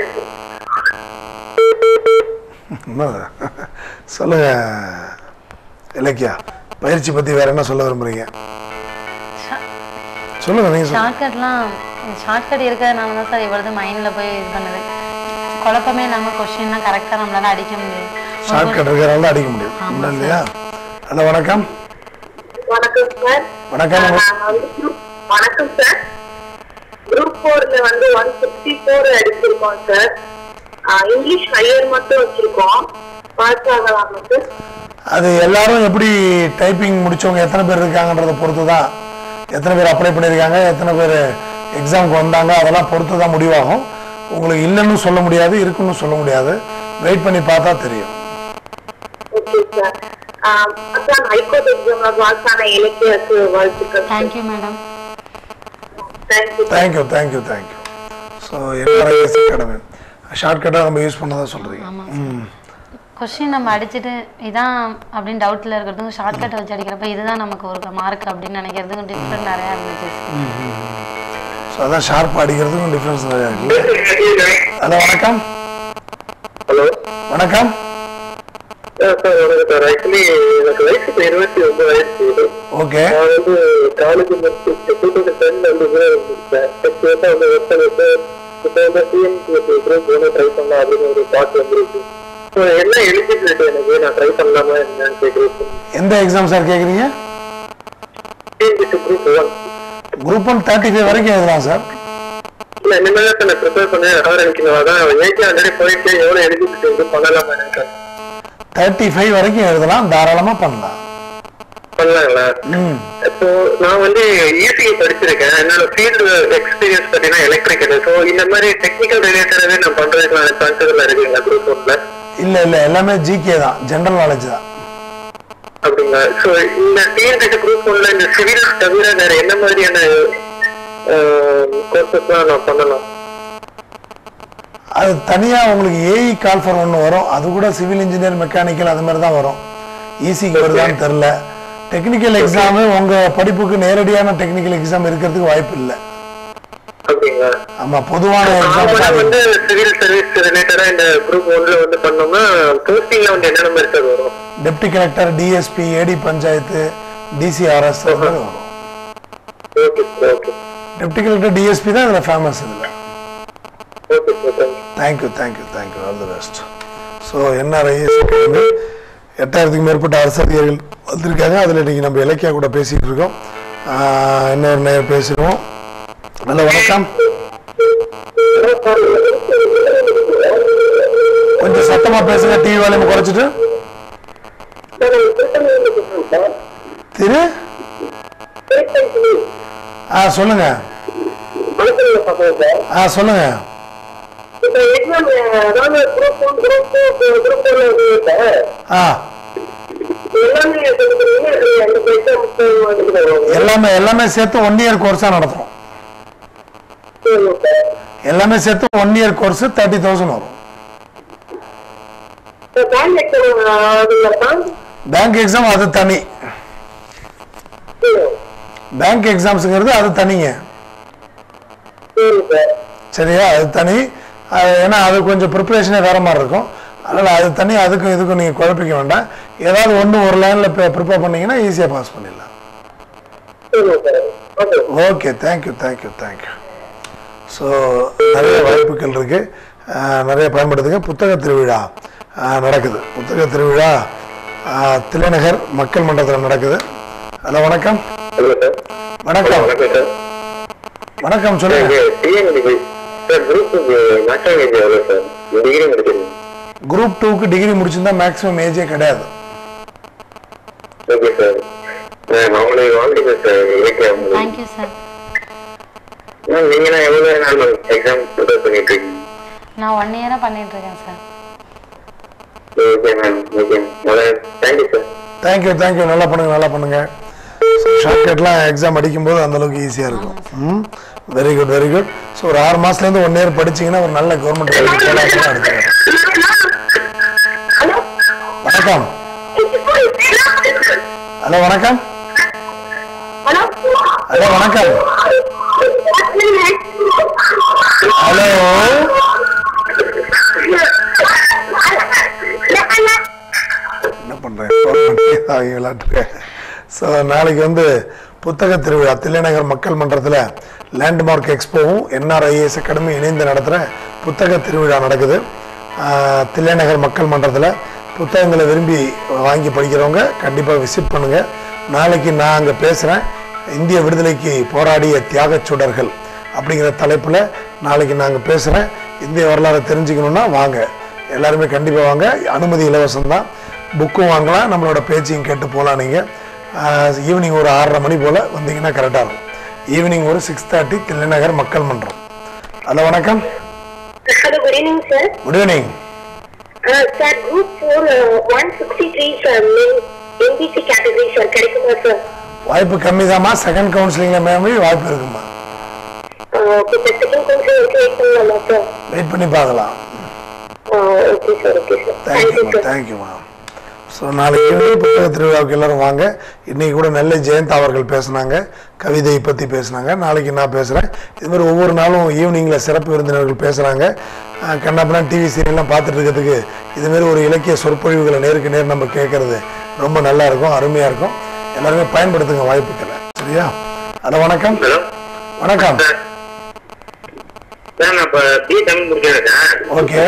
என்னது? சொல்லுங்க இலக்கியா பயிற்சி பத்தி வேற என்ன சொல்ல விரும்புறீங்க சொல்லுங்க நீங்க சொல்லுங்க ஷார்ட்கட்லாம் ஷார்ட்கட் இருக்கிறதுனால தான் சார் இவ்வளவு மைண்டில் போய் இது பண்ணுது குழப்பமே இல்லாமல் கொஸ்டின்லாம் கரெக்டாக நம்மளால அடிக்க முடியும் ஷார்ட்கட் இருக்கிறனால தான் அடிக்க முடியும் ஆமா இல்லை இல்லையா ஹலோ வணக்கம் வணக்கம் சார் வணக்கம் நாங்க வந்து group- வணக்கம் சார் குரூப் ஃபோர்ல வந்து ஒன் சிக்ஸ்டி ஃபோர் அடிச்சிருக்கோம் சார் இங்கிலீஷ் ஹையர் மட்டும் வச்சிருக்கோம் பாஸ் ஆகலாமா சார் அது எல்லாரும் எப்படி டைப்பிங் முடிச்சவங்க எத்தனை பேர் இருக்காங்கன்றதை பொறுத்து தான் எத்தனை பேர் அப்ளை பண்ணியிருக்காங்க எத்தனை பேர் எக்ஸாமுக்கு வந்தாங்க அதெல்லாம் பொறுத்து தான் முடிவாகும் உங்களுக்கு இல்லைன்னு சொல்ல முடியாது இருக்குன்னு சொல்ல முடியாது வெயிட் பண்ணி பார்த்தா தெரியும் ஓகே சார் அதான் ஹைகோர்ட் எக்ஸாம்ல பாஸ் ஆன இலக்கியக்கு வாழ்த்துக்கள் thank you madam thank you thank you thank you thank you so NRIS academy ஷார்ட்கட்டாக நம்ம யூஸ் பண்ண தான் சொல்கிறீங்க ம் கொஸ்டின் நம்ம அடிச்சுட்டு இதான் அப்படின்னு டவுட்டில் இருக்கிறதுக்கும் ஷார்ட்கட் வச்சு அடிக்கிறப்ப இதுதான் நமக்கு ஒரு மார்க் அப்படின்னு நினைக்கிறதுக்கும் டிஃப்ரெண்ட் நிறையா இருந்துச்சு ஸோ அதான் ஷார்ப்பாக அடிக்கிறதுக்கும் டிஃப்ரென்ஸ் நிறையா இருக்குது ஹலோ வணக்கம் ஹலோ வணக்கம் சார் வணக்கம் சார் ஆக்சுவலி எனக்கு வயசு இப்போ இருபத்தி ஒன்பது வயசு ஓகே நான் வந்து காலேஜ் முடிச்சு டூ தௌசண்ட் டென்ல வந்து முடிச்சேன் நெக்ஸ்ட் வருஷம் வந்து ஒர்க் பண்ணிட்டு இப்போ வந்து டிஎன்பிஎஸ்சி குரூப் ஒன்று ட்ரை பண்ணலாம் அப்படின்னு ஒரு தாட் வந்துருக்கு ஸோ என்ன எலிஜிபிலிட்டி எனக்கு நான் ட்ரை பண்ணலாமா என்னன்னு கேட்குறேன் எந்த எக்ஸாம் சார் கேட்குறீங்க TNPSC group one group one thirty five வரைக்கும் எழுதலாம் சார் இல்ல இனிமேல் தான் நான் ப்ரிப்பேர் பண்ணி ஆரம்பிக்கணும் அதான் ஏஜி ஆல்ரெடி போயிட்டு எவ்வளவு எலிஜிபிலிட்டி வந்து பண்ணலாமா எனக்கு தேர்ட்டி ஃபைவ் வரைக்கும் எழுதலாம் தாராளமாக பண்ணலாம் பண்ணலாங்களா ம் இப்போ நான் வந்து இசிஇ படிச்சிருக்கேன் என்னோட ஃபீல்டு எக்ஸ்பீரியன்ஸ் பார்த்தீங்கன்னா எலக்ட்ரிக்கல் ஸோ இந்த மாதிரி டெக்னிக்கல் ரிலேட்டடாகவே நான் பண்றதுக்கான சான்சஸ் இருக்குங்களா குரூப் ஒன்ல இல்லை இல்லை எல்லாமே ஜிகே தான் ஜென்ரல் நாலேஜ் தான் அப்படிங்களா ஸோ இந்த டிஎன்பிசி குரூப் ஒன்ல இந்த சிவில் தவிர வேற என்ன மாதிரியான கோர்சஸ்லாம் நான் பண்ணலாம் அது தனியாக உங்களுக்கு ஏஇ கால்ஃபர் ஒன்று வரும் அது கூட சிவில் இன்ஜினியர் மெக்கானிக்கல் அது மாதிரி தான் வரும் ஈசிக்கு வருதான்னு தெரில டெக்னிக்கல் எக்ஸாமு உங்கள் படிப்புக்கு நேரடியான டெக்னிக்கல் எக்ஸாம் இருக்கிறதுக்கு வாய்ப்பு இல்லை அப்படிங்களா ஆமாம் பொதுவான நார்மலா எக்ஸாம் வந்து சிவில் சர்வீஸ் ரிலேட்டடா இந்த குரூப் ஒன்ல வந்து பண்ணோம்னா போஸ்டிங்ல வந்து என்னென்ன மாதிரி சார் வரும் deputy collector DSP AD panchayat DCRS வரும் okay sir okay deputy collector DSP தான் இதில் ஃபேமஸ் இதில் okay sir thank you thank you thank you thank you all the best so NRIS academy எட்டாயிரத்துக்கும் மேற்பட்ட அரசியல்கள் வந்திருக்காங்க அதில் இன்னைக்கு நம்ம இலக்கியா கூட பேசிகிட்டு இருக்கோம் ஆஹ் இன்னொரு நேரம் பேசிடுவோம் ஹலோ வணக்கம் கொஞ்சம் சத்தமாக பேசுங்க டிவி வேலையை குறைச்சிட்டு திரு ஆ சொல்லுங்க ஆ சொல்லுங்க ஆ எல்லாமே எல்லாமே சேர்த்து ஒன் இயர் கோர்ஸாக நடத்துகிறோம் எல்லாமே சேர்த்து one year course thirty thousand வரும் பேங்க் எக்ஸாம் அது தனி பேங்க் எக்ஸாம்ஸுங்கிறது அது தனிங்க சரியா அது தனி அது ஏன்னா அது கொஞ்சம் ப்ரிப்பரேஷனே வேற மாதிரி இருக்கும் அதனால் அது தனி அதுக்கும் இதுக்கும் நீங்கள் குழப்பிக்க வேண்டாம் ஏதாவது ஒன்று ஒரு லைனில் ப்ரிப்பேர் பண்ணீங்கன்னா ஈஸியாக பாஸ் பண்ணிடலாம் okay thank you thank you thank you so நிறைய வாய்ப்புகள் இருக்கு அஹ், நிறைய பயன்படுத்துங்க புத்தக திருவிழா அஹ், நடக்குது புத்தக திருவிழா அஹ், தில்லைநகர் மக்கள் மன்றத்தில் நடக்குது ஹலோ வணக்கம் ஹலோ சார் வணக்கம் வணக்கம் சார் வணக்கம் சொல்லுங்க TNPSC sir group maximum age எவ்வளோ சார் டிகிரி முடிச்சிருக்கீங்க குரூப் டூக்கு டிகிரி முடிச்சிருந்தா மேக்ஸிமம் ஏஜே கிடையாது ஓகே சார் அவங்களை வாழ்த்துங்க சார் இலக்கிய அவங்களுக்கு தேங்க்யூ சார் மேம் நீங்களாம் எவ்வளோ நாள் எக்ஸாம் ப்ரிப்பேர் பண்ணிட்டு இருக்கீங்க நான் ஒன் இயராக பண்ணிட்டு இருக்கேன் சார் ஓகே மேம் ஓகே முதல்ல தேங்க்யூ சார் தேங்க்யூ தேங்க்யூ நல்லா பண்ணுங்க நல்லா பண்ணுங்க ஷார்ட்கட்லாம் எக்ஸாம் அடிக்கும்போது அந்த அளவுக்கு ஈஸியாக இருக்கும் ம் very good very good so ஒரு ஆறு மாதத்துலேருந்து ஒன் இயர் படிச்சீங்கன்னா ஒரு நல்ல கவர்மெண்ட் வேலைக்கு போகலாம் எடுத்துக்கலாம் வணக்கம் ஹலோ வணக்கம் ஹலோ வணக்கம் ஹலோ என்ன பண்ணுறேன் ஃபோன் பண்ணி அவங்க விளாட்டுருக்கேன் ஸோ நாளைக்கு வந்து புத்தக திருவிழா தில்லைநகர் மக்கள் மன்றத்தில் லேண்ட்மார்க் எக்ஸ்போவும் என்ஆர்ஐஎஸ் அகாடமி இணைந்து நடத்துகிற புத்தக திருவிழா நடக்குது ஆஹ், தில்லைநகர் மக்கள் மன்றத்தில் புத்தகங்களை விரும்பி வாங்கி படிக்கிறவங்க கண்டிப்பாக விசிட் பண்ணுங்கள் நாளைக்கு நான் அங்கே பேசுகிறேன் இந்திய விடுதலைக்கு போராடிய தியாகச் சுடர்கள் அப்படிங்கிற தலைப்பில் நாளைக்கு நாங்கள் பேசுகிறேன் இந்திய வரலாறை தெரிஞ்சுக்கணுன்னா வாங்க எல்லாருமே கண்டிப்பாக வாங்க அனுமதி இலவசம் தான் புக்கும் வாங்கலாம் நம்மளோட பேச்சையும் கேட்டு போகலாம் நீங்கள் ஈவினிங் ஒரு ஆறரை மணி போல் வந்தீங்கன்னா கரெக்டாக இருக்கும் ஈவினிங் ஒரு சிக்ஸ் தேர்ட்டி தில்லைநகர் மக்கள் மன்றம் ஹலோ வணக்கம் hello good evening sir good evening sir group four one sixty three sir MBC category sir கிடைக்குமா சார் வாய்ப்பு கம்மி தான்மா செகண்ட் கவுன்சிலிங்கில் மேம்பி வாய்ப்பு இருக்குமா ஓகே சார் செகண்ட் கொஞ்சம் வரைக்கும் வெயிட் பண்ணலாமா சார் வெயிட் பண்ணி பார்க்கலாம் okay sir okay sir thank you தேங்க்யூமா சார் தேங்க்யூமா ஸோ நாளைக்கு ஈவினிங் புத்தக திருவிழாவுக்கு எல்லாரும் வாங்க இன்னைக்கு கூட நெல்லை ஜெயந்தா அவர்கள் பேசுனாங்க கவிதையை பற்றி பேசுனாங்க நாளைக்கு நான் பேசுகிறேன் இது மாதிரி ஒவ்வொரு நாளும் ஈவினிங்கில் சிறப்பு விருந்தினர்கள் பேசுகிறாங்க கண்ணப்பெல்லாம் டிவி சீரியல்லாம் பார்த்துட்டு இருக்கிறதுக்கு இதுமாரி ஒரு இலக்கிய சொற்பொழிவுகளை நேருக்கு நேர் நம்ம கேட்கறது ரொம்ப நல்லா இருக்கும் அருமையாக இருக்கும் எல்லாருமே பயன்படுத்துங்க வாய்ப்புகளை சரியா ஹலோ வணக்கம் ஹலோ வணக்கம் சார் சார் நான் இப்போ பி தமிழ் முடிச்சிருக்கேன் ஓகே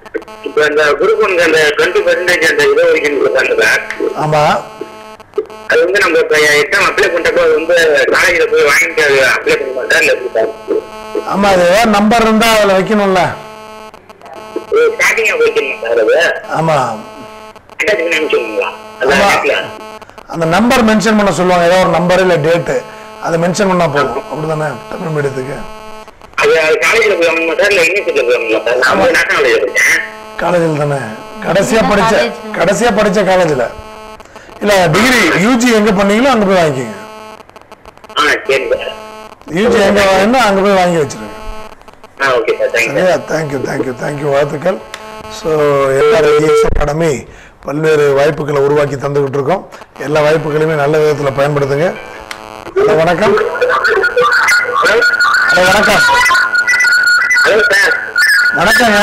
இப்போ இந்த குரூப் ஒன்று அந்த டுவெண்ட்டி பர்சன்டேஜ் அந்த இதை வரைக்கும் கொடுத்தாங்க சார் ஆமாம் அது வந்து நம்ம இப்போ எக்ஸாம் அப்ளை பண்றப்போ அது வந்து காலேஜில் போய் வாங்கிட்டு அது அப்ளை பண்ண மாட்டா இல்லை எப்படி சார் ஆமா அது ஏதாவது நம்பர் இருந்தா அதுல வைக்கணும்ல ஸ்டார்டிங்காக போய்க்கணுமா சார் அது ஆமா அட்டாச் நினைச்சுங்களா ஆமா. அதான் நெட்ல அந்த நம்பர் மென்ஷன் பண்ண சொல்லுவாங்க ஏதோ ஒரு நம்பர் இல்ல டேட்டு அதை மென்ஷன் பண்ணா போதும் அப்படிதானே தமிழ் மீடியத்துக்கு அது அது காலேஜில் போய் வாங்கணுமா சார் இல்லை யூனிவர்சிட்டியில் போய் வாங்கணுமா சார் நான் வந்து நேஷனல் காலேஜ் இருக்கேன் காலேஜில் தானே கடைசியா என்ன படிச்ச college? கடைசியா படிச்ச காலேஜில் இல்ல டிகிரி யூஜி எங்க பண்ணீங்களோ அங்க போய் வாங்கிக்கோங்க ஆ சரி சார் யூஜி எங்க வாங்கினா அங்க போய் வாங்கி வச்சிருங்க ஆ ஓகே சார் தேங்க்யூ சரியா தேங்க்யூ தேங்க்யூ தேங்க்யூ வாழ்த்துக்கள் ஸோ எல்லா ஐஏஎஸ் அகாடமி பல்வேறு வாய்ப்புகளை உருவாக்கி தந்துக்கிட்டு இருக்கோம் எல்லா வாய்ப்புகளையுமே நல்ல விதத்தில் பயன்படுத்துங்க ஹலோ வணக்கம் ஹலோ ஹலோ வணக்கம் ஹலோ சார் வணக்கங்க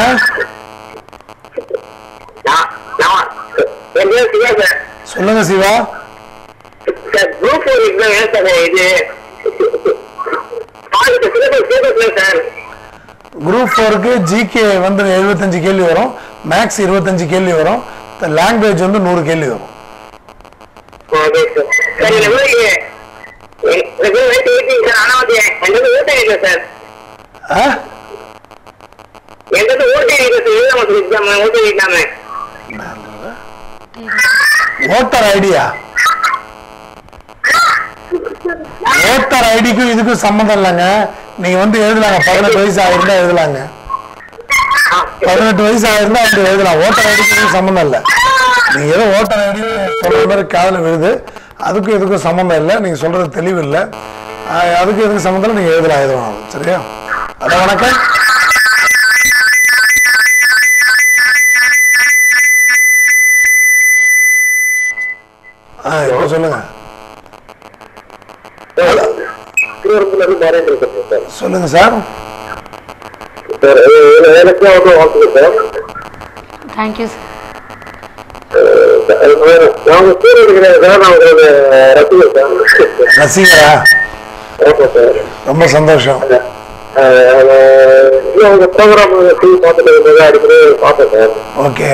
நான் நான் என் பேர் சிவா சார் சொல்லுங்க Siva sir group four exam ஏன் சார் இது பாலிட்டு சிலபஸ் சிலபஸ்ல சார் குரூப் ஃபோருக்கு ஜிகே வந்து எழுபத்தஞ்சு கேள்வி வரும் மேக்ஸ் இருபத்தஞ்சு கேள்வி வரும் லாங்குவேஜ் வந்து நூறு கேள்வி வரும் ஓகே சார் சார் இந்த மாதிரி எனக்கு வயசு ஏற்றிங்க சார் ஆனால் வந்து என்கிட்ட ஓட்டே இல்லை சார் ஆ என்கிட்ட ஓட்டே இல்லை சார் எழுத மாட்டேன் எக்ஸாம் ஓட்டே இல்லாம ஓட்டர் ஐடியா ஓட்டர் ஐடிக்கும் இதுக்கும் சம்மந்தம் இல்லைங்க நீங்க வந்து எழுதலாங்க பதினெட்டு வயசு ஆயிருந்தா எழுதலாங்க பதினெட்டு வயசு ஆயிருந்தா வந்து எழுதலாம் ஓட்டர் ஐடிக்கு இதுக்கும் சம்மந்தம் இல்லை நீங்க ஏதோ ஓட்டர் ஐடி சொல்ற மாதிரி காதுல விழுது அதுக்கும் இதுக்கும் சம்மந்தம் இல்லை நீங்க சொல்றது தெளிவு இல்லை ஆஹ் அதுக்கும் இதுக்கும் சம்மந்தம் இல்லை நீங்க எழுதலாம் எழுதலாம் சரியா அட வணக்கம் ஆ இப்போ சொல்லுங்க திருவனந்தபுரத்துல இருந்து பாரதி பேசுறேன் சார் சொல்லுங்க சார் சார் எனக்கு வந்து வாழ்த்துக்கு சார் தேங்க்யூ சார் நான் ஸ்கூல் இருக்கிறேன் சார் நான் ஒரு ரசிகர் சார் ரசிகரா ஓகே சார் ரொம்ப சந்தோஷம் உங்க ப்ரோக்ராம் டிவி பார்த்துட்டு இருந்தது அடிக்கடி பார்த்தேன் சார் ஓகே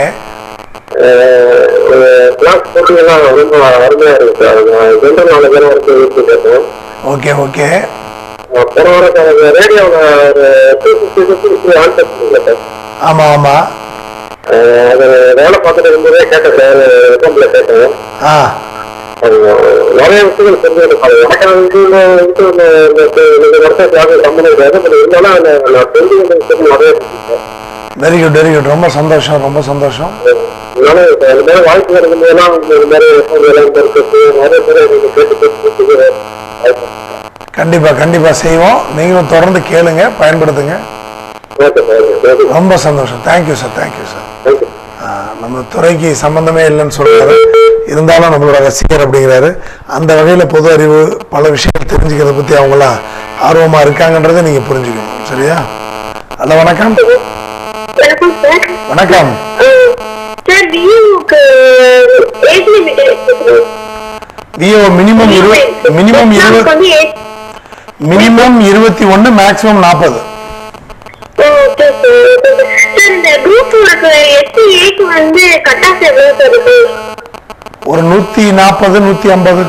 கிளாஸ் போட்டிங்கெல்லாம் ரொம்ப அருமையா இருக்கு சார் ஜென்ரல் நாலேஜ் எல்லாம் இருக்கு இருக்கு கேட்டேன் ஓகே ஓகே போன வாரம் ரேடியோவில் ஒரு டூ ஃபிஃப்டி ஃபிஃப்டி ஆன்சர் பண்ணீங்க சார் ஆமா ஆமா அது வேலை பார்த்துட்டு இருக்கும்போதே கேட்டேன் சார் எக்ஸாம்பிள் கேட்டேன் ஆ அது நிறைய விஷயங்கள் தெரிஞ்சுக்கிட்டு எனக்கு வந்து இந்த இது இந்த இந்த இந்த வருஷத்துக்காக சம்பந்தம் கிடையாது பட் இருந்தாலும் அந்த நான் தெரிஞ்சுக்கிட்ட விஷயம் நிறைய இருக்கு sir very good very good ரொம்ப சந்தோஷம் ரொம்ப சந்தோஷம் அதனால இப்ப இந்த மாதிரி வாய்ப்பு இருக்கும்போதெல்லாம் இந்த மாதிரி விஷயங்கள் எல்லாம் இருக்கிறது நிறைய பேர் நீங்க கேட்டு கேட்டு கண்டிப்பா கண்டிப்பா செய்வோம் நீங்களும் தொடர்ந்து கேளுங்க பயன்படுத்துங்க ஓகே சார் ரொம்ப சந்தோஷம் thank you sir thank you sir thank you நம்ம துறைக்கு சம்பந்தமே இல்லைன்னு சொல்றாரு இருந்தாலும் நம்மளோட ரசிகர் அப்படிங்கிறாரு அந்த வகையில பொது அறிவு பல விஷயங்கள் தெரிஞ்சுக்கிறத பத்தி அவங்களாம் ஆர்வமா இருக்காங்கன்றதை நீங்க புரிஞ்சுக்கணும் சரியா ஹலோ வணக்கம் வணக்கம் சார் வணக்கம் சார் வியூக்கு ஏஜ் லிமிட் விஓ மினிமம் இருபது மினிமம் இருபது வந்து ஏஜ் மினிமம் இருபத்தி ஒன்று மேக்ஸிமம் நாற்பது ஓகே சார் சார் இந்த குரூப் உனக்கு எஸ்சி ஏக்கு வந்து கட் ஆஃப் எவ்வளோ சார் இருக்கு ஒரு நூற்றி நாற்பது நூற்றி ஐம்பது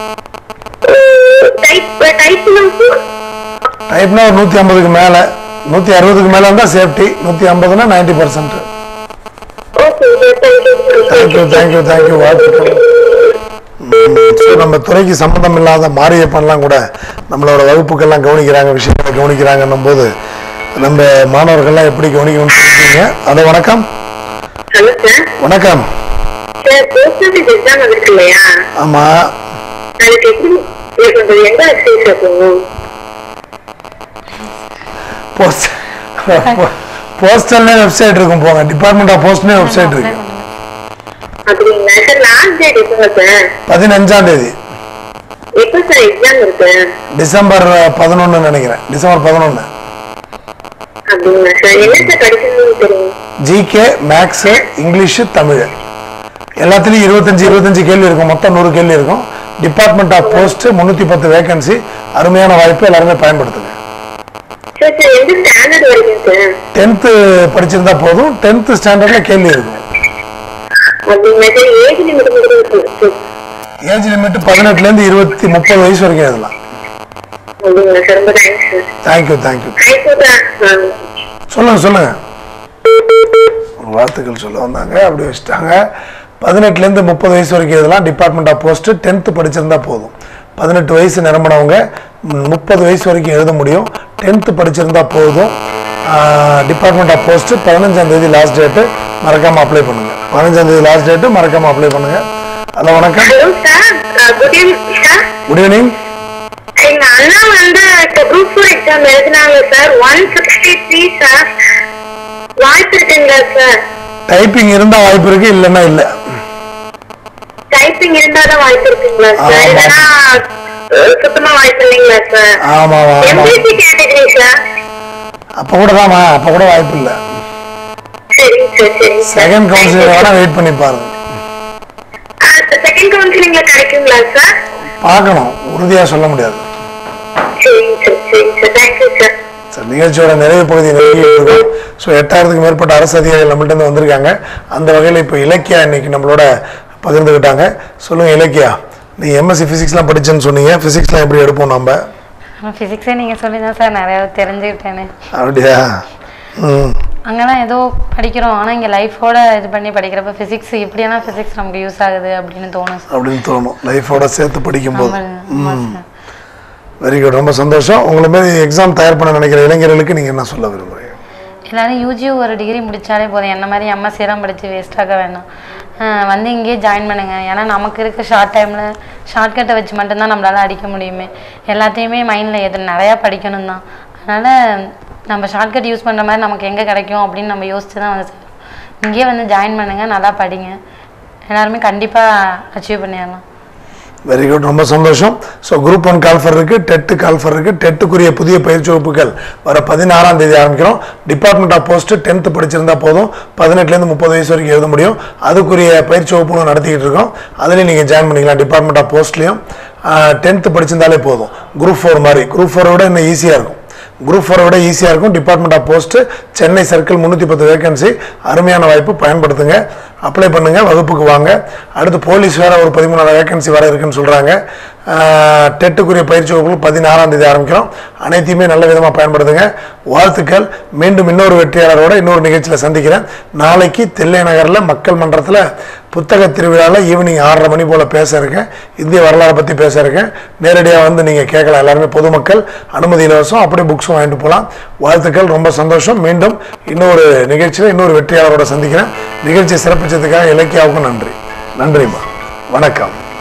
டைப் டைப்லாம் டைப்னா ஒரு நூற்றி ஐம்பதுக்கு மேலே நூற்றி அறுபதுக்கு மேலே இருந்தால் சேஃப்டி நூற்றி ஐம்பதுனா ninety percent okay sir thank you thank you thank you thank you வாழ்த்துக்கள் ஸோ நம்ம துறைக்கு சம்மந்தம் இல்லாத மாரியப்பன்லாம் கூட நம்மளோட வகுப்புக்கெல்லாம் கவனிக்கிறாங்க விஷயங்களை கவனிக்கிறாங்கன்னும் போது நம்ம மாணவர்கள்லாம் எப்படி கவனிக்கணும்னு தெரிஞ்சுங்க அது வணக்கம் ஹலோ சார் வணக்கம் சார் போஸ்ட் ஆஃபீஸ் எக்ஸாம் இருக்கு இல்லையா ஆமாம் அதுக்கு எப்படி pay பண்றது எந்த வெப்சைட் சார் போகணும் போஸ்ட் போஸ்டல்லே வெப்சைட் இருக்கும் போங்க டிபார்ட்மெண்ட் ஆஃப் போஸ்ட்னே வெப்சைட் இருக்கு அப்படிங்களா சார் லாஸ்ட் டேட் எப்போங்க சார் பதினஞ்சாம் தேதி எப்போ சார் எக்ஸாம் இருக்கு டிசம்பர் பதினொன்று நினைக்கிறேன் டிசம்பர் பதினொன்று அப்படிங்களா சார் என்ன சார் படிக்கணும்னு தெரியும் ஜிகே மேக்ஸு இங்கிலீஷு தமிழ் எல்லாத்துலேயும் இருபத்தஞ்சு இருபத்தஞ்சு கேள்வி இருக்கும் மொத்தம் நூறு கேள்வி இருக்கும் டிபார்ட்மெண்ட் ஆஃப் போஸ்ட் முந்நூற்றி பத்து வேகன்சி அருமையான வாய்ப்பு எல்லாருமே பயன்படுத்துங்க சார் சார் எந்த ஸ்டாண்டர்ட் வரைக்கும் சார் டென்த்து படிச்சிருந்தா போதும் டென்த்து ஸ்டாண்டர்டில் கேள்வி இருக்கும் அப்படிங்களா சார் ஏஜ் லிமிட் மட்டும் ஏஜ் லிமிட் பதினெட்டுலேருந்து இருபத்தி முப்பது வயசு வரைக்கும் எழுதலாம் அப்படிங்களா சார் ரொம்ப thanks sir thank you thank you high court சொல்லுங்க சொல்லுங்க வாழ்த்துக்கள் சொல்ல வந்தாங்க அப்படி வச்சுட்டாங்க பதினெட்டுலேருந்து முப்பது வயசு வரைக்கும் எழுதலாம் டிபார்ட்மெண்ட் ஆஃப் போஸ்ட்டு டென்த்து படிச்சிருந்தா போதும் பதினெட்டு வயசு நிரம்பினவங்க ம், முப்பது வயசு வரைக்கும் எழுத முடியும் டென்த்து படிச்சிருந்தா போதும் டிபார்ட்மெண்ட் ஆஃப் போஸ்ட்டு பதினஞ்சாம் தேதி லாஸ்ட் டேட்டு மறக்காமல் அப்ளை பண்ணுங்கள் பதினஞ்சாம் தேதி லாஸ்ட் டேட்டு மறக்காமல் அப்ளை பண்ணுங்கள் ஹலோ வணக்கம் hello sir good evening sir good evening எங்க அண்ணா வந்து இப்போ குரூப் ஃபோர் எக்ஸாம் எழுதினாங்க sir one sixty three sir வாய்ப்பு இருக்குங்களா சார் டைப்பிங் இருந்தால் வாய்ப்பு இருக்குது இல்லைன்னா இல்லை டைப்பிங் இருந்தா தான் வாய்ப்பு இருக்குங்களா சார் ஆமா. இல்லைன்னா அஹ், சுத்தமா வாய்ப்பு இல்லைங்களா சார் ஆமாம் ஆமாம் எம்பிசி கேட்டகரி சார் அப்போ கூட தான்மா அப்போ கூட வாய்ப்பு இல்லை சரிங்க சார் சரிங்க சார் செகண்ட் கவுன்சிலிங் வேணால் வெயிட் பண்ணி பாருங்க செகண்ட் கவுன்சிலிங்ல கிடைக்குங்களா சார் பார்க்கணும் உறுதியாக சொல்ல முடியாது சரிங்க சார் சரிங்க சார் தேங்க்யூ சார் சார் நிகழ்ச்சியோட நிறைவு பகுதி நெருங்கி இருக்கும் ஸோ எட்டாயிரத்துக்கு மேற்பட்ட அரசு அதிகாரிகள் நம்மள்ட்ட இருந்து வந்திருக்காங்க அந்த வகையில் இப்போ இலக்கியா இன்னைக்கு நம்மளோட பகிர்ந்துக்கிட்டாங்க சொல்லுங்க இலக்கியா நீ எம்எஸ்சி ஃபிசிக்ஸ்லாம் படிச்சேன்னு சொன்னீங்க ஃபிசிக்ஸ்லாம் எப்படி எடுப்போம் நம்ம ஃபிசிக்ஸே நீங்கள் சொல்லி தான் சார் நிறையா தெரிஞ்சுக்கிட்டேனே அப்படியா ம் அங்கெல்லாம் ஏதோ படிக்கிறோம் ஆனால் இங்கே லைஃபோட இது பண்ணி படிக்கிறப்ப ஃபிசிக்ஸ் இப்படியெல்லாம் ஃபிசிக்ஸ் நமக்கு யூஸ் ஆகுது அப்படின்னு தோணும் சார் அப்படின்னு தோணும் லைஃபோட சேர்த்து படிக்கும்போது ஆமாம் ஆமாம் சார் வெரி குட் ரொம்ப சந்தோஷம் உங்களை மாதிரி எக்ஸாம் தயார் பண்ண நினைக்கிற இளைஞர்களுக்கு நீங்கள் என்ன சொல்ல விரும்புறீங்க எல்லாரும் யூஜி ஒரு டிகிரி முடிச்சாலே போதும் என்ன மாதிரி எம்எஸ்சிலாம் படித்து வேஸ்ட்டாக வேணாம் அஹ் வந்து இங்கேயே ஜாயின் பண்ணுங்க ஏன்னா நமக்கு இருக்க ஷார்ட் டைமில் ஷார்ட்கட்டை வச்சு மட்டும்தான் நம்மளால அடிக்க முடியுமே எல்லாத்தையுமே மைண்டில் எது நிறையா படிக்கணும் தான் அதனால் நம்ம ஷார்ட்கட் யூஸ் பண்ணுற மாதிரி நமக்கு எங்கே கிடைக்கும் அப்படின்னு நம்ம யோசிச்சு தான் வந்து செய்யணும். இங்கேயே வந்து ஜாயின் பண்ணுங்க நல்லா படிங்க எல்லாருமே கண்டிப்பாக அச்சீவ் பண்ணிடலாம் வெரி குட் ரொம்ப சந்தோஷம் ஸோ குரூப் ஒன் கால்ஃபர் இருக்கு டெட்டு கால்ஃபர் இருக்கு டெட்டுக்குரிய புதிய பயிற்சி வகுப்புகள் வர பதினாறாம் தேதி ஆரம்பிக்கிறோம் டிபார்ட்மெண்ட் ஆஃப் போஸ்ட் டென்த்து படிச்சிருந்தா போதும் பதினெட்டுலேருந்து முப்பது வயசு வரைக்கும் எழுத முடியும் அதுக்குரிய பயிற்சி வகுப்புகளும் நடத்திக்கிட்டு இருக்கோம் அதுலேயும் நீங்கள் ஜாயின் பண்ணிக்கலாம் டிபார்ட்மெண்ட் ஆஃப் போஸ்ட்லேயும் டென்த்து படிச்சிருந்தாலே போதும் குரூப் ஃபோர் மாதிரி குரூப் ஃபோரை விட இன்னும் ஈஸியாக இருக்கும் குரூப் ஃபோரை விட ஈஸியாக இருக்கும் department of post Chennai circle முந்நூற்றி பத்து வேகன்சி அருமையான வாய்ப்பு பயன்படுத்துங்க அப்ளை பண்ணுங்க வகுப்புக்கு வாங்க அடுத்து போலீஸ் வேற ஒரு பதிமூணாயிரம் வேகன்சி வர இருக்குன்னு சொல்கிறாங்க டெட்டுக்குரிய பயிற்சி வகுப்புகள் பதினாறாம் தேதி ஆரம்பிக்கிறோம் அனைத்தையுமே நல்ல விதமாக பயன்படுத்துங்க வாழ்த்துக்கள் மீண்டும் இன்னொரு வெற்றியாளரோட இன்னொரு நிகழ்ச்சியில் சந்திக்கிறேன் நாளைக்கு தில்லை நகரில் மக்கள் மன்றத்தில் புத்தக திருவிழாவில் ஈவினிங் ஆறரை மணி போல் பேச இருக்கேன் இந்திய வரலாறை பற்றி பேச இருக்கேன் நேரடியாக வந்து நீங்கள் கேட்கலாம் எல்லாருமே பொதுமக்கள் அனுமதி இலவசம் அப்படியே புக்ஸும் வாங்கிட்டு போகலாம் வாழ்த்துக்கள் ரொம்ப சந்தோஷம் மீண்டும் இன்னொரு நிகழ்ச்சியில் இன்னொரு வெற்றியாளரோட சந்திக்கிறேன் நிகழ்ச்சியை சிறப்பிச்சதுக்காக இலக்கியாவுக்கும் நன்றி நன்றிம்மா வணக்கம்